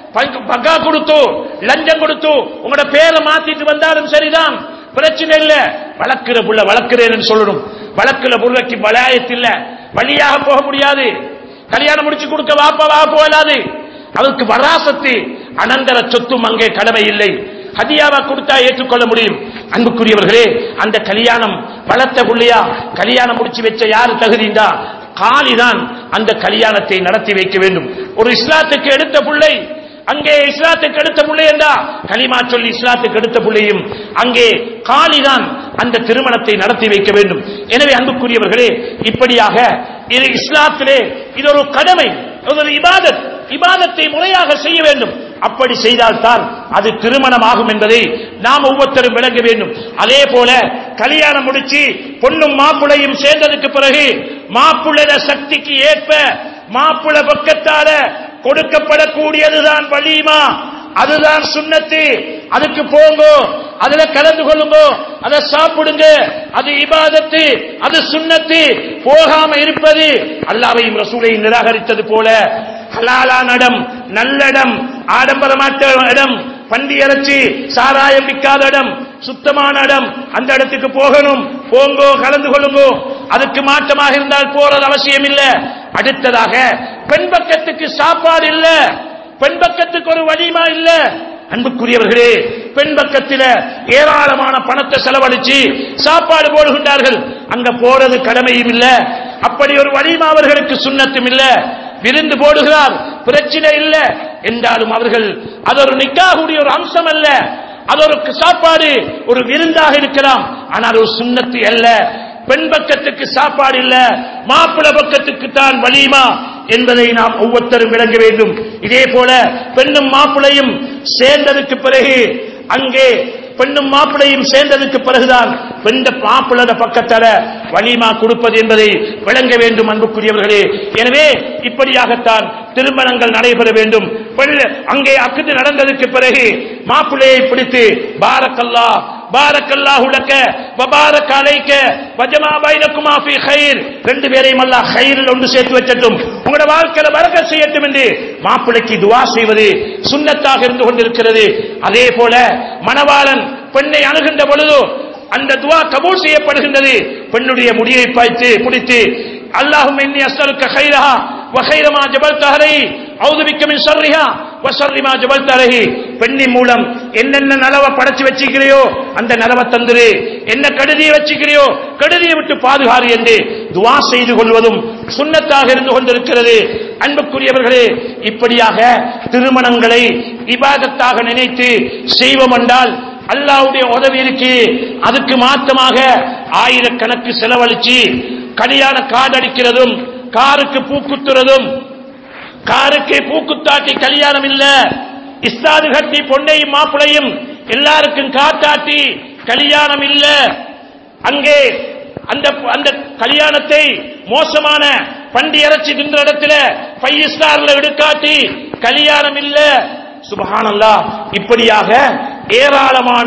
பக்கா கொடுத்து லஞ்சம் கொடுத்து உங்களோட பேரை மாத்திட்டு வந்தாலும் சரிதான் பிரச்சனை இல்ல வளர்க்கிற புள்ள வளர்க்கிறேன் சொல்லணும் வளர்க்கிற புள்ளைக்கு வலாயத்து இல்ல வழியாக போக முடியாது கல்யாணம் முடிச்சு கொடுக்க வாப்பா வா போகலாது அவருக்கு வராசத்து அனந்தர சொத்தும் அங்கே கடமை இல்லை ஹதியாவா கொடுத்தா ஏற்றுக்கொள்ள முடியும் அன்புக்குரியவர்களே அந்த கல்யாணம் வளர்த்த புள்ளையா கல்யாணம் முடிச்சு வச்ச யாரு தகுதிண்டா காலிதான் அந்த கல்யாணத்தை நடத்தி வைக்க வேண்டும் ஒரு இஸ்லாத்துக்கு எடுத்த பிள்ளை அங்கே இஸ்லாத்துக்கு எடுத்த பிள்ளை என்றா கலிமா சொல்லி இஸ்லாத்துக்கு எடுத்த பிள்ளையும் அங்கே காலிதான் அந்த திருமணத்தை நடத்தி வைக்க வேண்டும் எனவே அன்புக்குரியவர்களே இப்படியாக இது இஸ்லாத்திலே இது ஒரு கடமை இது ஒரு இபாதத் இபாதத்தை முறையாக செய்ய வேண்டும் அப்படி செய்தால்தான் அது திருமணம் ஆகும் என்பதை நாம் ஒவ்வொருத்தரும் விளங்க வேண்டும் அதே போல கல்யாணம் முடிச்சு பொண்ணும் மாப்பிளையும் சேர்ந்ததுக்கு பிறகு மாப்பிள்ளை சக்திக்கு ஏற்ப மாப்பிள்ளை பக்கத்தால கொடுக்கப்படக்கூடியதுதான் வலிமா அதுதான் சுண்ணத்து அதுக்கு போங்க அதுல கலந்து கொள்ளுங்க அதை சாப்பிடுங்க அது இபாதத்து அது சுண்ணத்து போகாம இருப்பது அல்லாவையும் ரசூலையும் நிராகரித்தது போல ஹலாலான இடம் நல்ல இடம் ஆடம்பரமாட்ட இடம் பண்டி இறைச்சி சாராயம் விற்காத இடம் சுத்தமான இடம் அந்த இடத்துக்கு போகணும் போங்கோ கலந்து கொள்ளுங்கோ அதுக்கு மாற்றமாக இருந்தால் போறது அவசியம் இல்ல அடுத்ததாக பெண் பக்கத்துக்கு சாப்பாடு இல்ல பெண் பக்கத்துக்கு ஒரு வலிமா இல்ல அன்புக்குரியவர்களே பெண் பக்கத்தில ஏராளமான பணத்தை செலவழிச்சு சாப்பாடு போடுகின்றார்கள் அங்க போறது கடமையும் இல்ல அப்படி ஒரு வலிமா அவர்களுக்கு சுண்ணத்தும் இல்ல விருந்து போடுகிறார் பிரச்சனை இல்ல என்றாலும் அவர்கள் அது ஒரு நிக்காகுடைய ஒரு அம்சம் அல்ல அது ஒரு சாப்பாடு ஒரு விருந்தாக இருக்கலாம் ஆனால் ஒரு சுண்ணத்து அல்ல பெண் பக்கத்துக்கு சாப்பாடு இல்ல மாப்பிள பக்கத்துக்கு தான் வலிமா என்பதை நாம் ஒவ்வொருத்தரும் விளங்க வேண்டும் இதே போல பெண்ணும் மாப்பிளையும் சேர்ந்ததுக்கு பிறகு அங்கே பெண்ணும் மாப்பிளையும் சேர்ந்ததுக்கு பிறகுதான் பெண்ட மாப்பிள்ளட பக்கத்தர வலிமா கொடுப்பது என்பதை விளங்க வேண்டும் அன்புக்குரியவர்களே எனவே இப்படியாகத்தான் திருமணங்கள் நடைபெற வேண்டும் பெண் அங்கே அக்குது நடந்ததுக்கு பிறகு மாப்பிள்ளையை பிடித்து பாரக்கல்லா பாரக்கல்லா உலக்க வபாரக் அலைக்க வஜமா பைனக்குமா ஃபீ கைர் ரெண்டு பேரையும் அல்லாஹ் கைரில் ஒன்று சேர்த்து வச்சட்டும் உங்களோட வாழ்க்கையில வரக்க செய்யட்டும் என்று மாப்பிள்ளைக்கு துவா செய்வது சுண்ணத்தாக இருந்து கொண்டிருக்கிறது அதே போல மணவாளன் பெண்ணை அணுகின்ற பொழுது அந்த துவா கபூல் செய்யப்படுகின்றது பெண்ணுடைய முடியை பாய்த்து பிடித்து அல்லாஹும் இன்னி அஸ்அலுக்க கைரஹா وخير ما جبلت عليه أعوذ بك من شرها وشر ما جبلت عليه பெண்ணின் மூலம் என்னென்ன நலவை படைச்சு வச்சுக்கிறியோ அந்த நலவை தந்துரு என்ன கடுதியை வச்சுக்கிறியோ கடுதியை விட்டு பாதுகாறு என்று துவா செய்து கொள்வதும் சுண்ணத்தாக இருந்து கொண்டிருக்கிறது அன்புக்குரியவர்களே இப்படியாக திருமணங்களை இபாதத்தாக நினைத்து செய்வோம் என்றால் அல்லாவுடைய உதவி இருக்கு அதுக்கு மாற்றமாக ஆயிரக்கணக்கு செலவழிச்சு கல்யாண கார்டு அடிக்கிறதும் காருக்கு பூக்குத்துறதும் காருக்கு பூக்குத்தாட்டி கல்யாணம் இல்ல இஸ்தாது கட்டி பொண்ணையும் மாப்பிளையும் எல்லாருக்கும் காத்தாட்டி கல்யாணம் இல்ல அங்கே அந்த அந்த கல்யாணத்தை மோசமான பண்டி இறைச்சி தின்ற இடத்துல ஃபைவ் ஸ்டார்ல எடுக்காட்டி கல்யாணம் இல்ல சுபஹானல்லா இப்படியாக ஏராளமான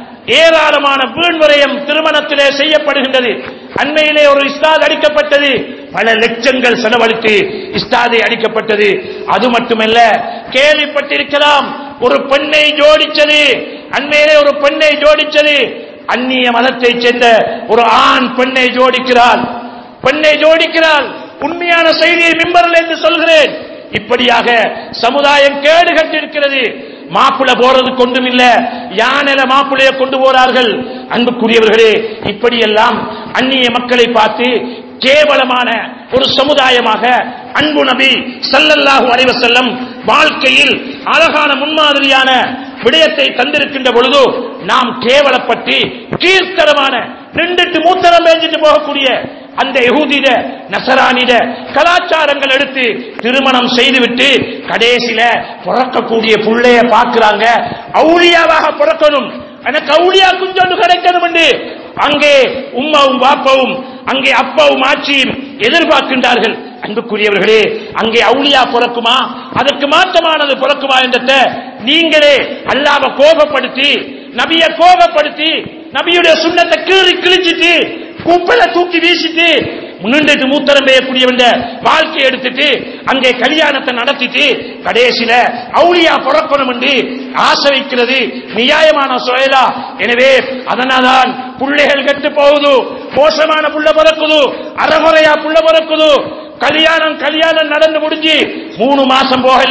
ஏராளமான வீண்வரையம் திருமணத்திலே செய்யப்படுகின்றது அண்மையிலே ஒரு இஸ்தாத் அடிக்கப்பட்டது பல லட்சங்கள் செலவழித்து இஸ்தாதை அடிக்கப்பட்டது அது மட்டுமல்ல கேள்விப்பட்டிருக்கலாம் ஒரு பெண்ணை ஜோடிச்சது அண்மையிலே ஒரு பெண்ணை ஜோடிச்சது அந்நிய மதத்தை சேர்ந்த ஒரு ஆண் பெண்ணை ஜோடிக்கிறாள் பெண்ணை ஜோடிக்கிறாள் உண்மையான செய்தியை மிம்பரில் என்று சொல்கிறேன் இப்படியாக சமுதாயம் கேடு கட்டிருக்கிறது மாப்பிள போறது கொண்டும் இல்ல யானில மாப்பிளைய கொண்டு போறார்கள் அன்புக்குரியவர்களே இப்படியெல்லாம் அந்நிய மக்களை பார்த்து கேவலமான ஒரு சமுதாயமாக அன்பு நபி சல்லல்லாஹு அலைஹி வஸல்லம் வாழ்க்கையில் அழகான முன்மாதிரியான விடயத்தை தந்திருக்கின்ற பொழுது நாம் கேவலப்பட்டு கீழ்த்தரமான நின்றுட்டு மூத்தரம் பேஞ்சிட்டு போகக்கூடிய அந்த யகூதிட நசரானிட கலாச்சாரங்கள் எடுத்து திருமணம் செய்துவிட்டு கடைசியில பிறக்கக்கூடிய புள்ளைய பார்க்கிறாங்க அவுளியாவாக பிறக்கணும் எனக்கு அவுளியா குஞ்சொன்று கிடைக்கணும் என்று அங்கே உம்மாவும் பாப்பாவும் அங்கே அப்பாவும் ஆட்சியும் எதிர்பார்க்கின்றார்கள் அன்புக்குரியவர்களே அங்கே அவுளியா பிறக்குமா அதற்கு மாற்றமானது பிறக்குமா என்றத நீங்களே அல்லாம கோபப்படுத்தி நபிய கோபப்படுத்தி நபியுடைய சுண்ணத்தை கீறி கிழிச்சிட்டு குப்பையில தூக்கி வீசிட்டு முன்னிட்டு மூத்தரம் பெய்யக்கூடியவன் வாழ்க்கை எடுத்துட்டு அங்கே கல்யாணத்தை நடத்திட்டு கடைசியில அவுளியா பிறக்கணும் என்று ஆசை வைக்கிறது நியாயமான சுயலா எனவே அதனால்தான் பிள்ளைகள் கெட்டு போகுது மோசமான புள்ள பிறக்குது அறகுறையா புள்ள பிறக்குது கல்யாணம் கல்யாணம் நடந்து முடிஞ்சு மூணு மாசம் போகல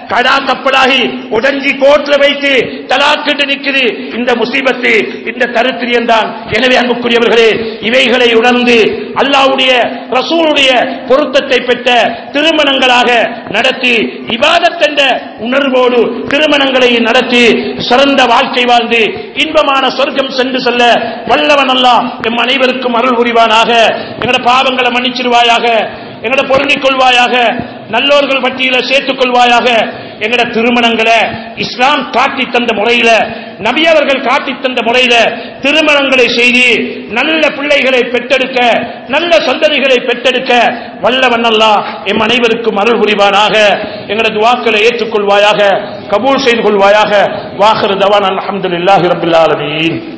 கடா கப்பலாகி உடஞ்சி கோட்ல வைத்து தலாக்கிட்டு நிக்குது இந்த முசீபத்து இந்த தருத்திரியம் தான் எனவே அன்புக்குரியவர்களே இவைகளை உணர்ந்து அல்லாவுடைய ரசூலுடைய பொருத்தத்தை பெற்ற திருமணங்களாக நடத்தி இபாதத் என்ற உணர்வோடு திருமணங்களை நடத்தி சிறந்த வாழ்க்கை வாழ்ந்து இன்பமான சொர்க்கம் சென்று செல்ல வல்லவன் அல்லாஹ் எம் அனைவருக்கும் அருள் புரிவானாக எங்கட பாவங்களை மன்னிச்சிருவாயாக எங்கட பொருந்திக் கொள்வாயாக நல்லோர்கள் பட்டியல சேர்த்துக் கொள்வாயாக எங்கட திருமணங்களை இஸ்லாம் காட்டி தந்த முறையில நபி அவர்கள் காட்டி தந்த முறையில திருமணங்களை செய்து நல்ல பிள்ளைகளை பெற்றெடுக்க நல்ல சந்ததிகளை பெற்றெடுக்க வல்லவன் அல்லாஹ் எம் அனைவருக்கும் அருள் புரிவானாக எங்கட துவாக்களை ஏற்றுக்கொள்வாயாக கபூல் செய்து கொள்வாயாக வாஹர் தவான் அல்ஹம்துலில்லாஹி ரப்பில் ஆலமீன்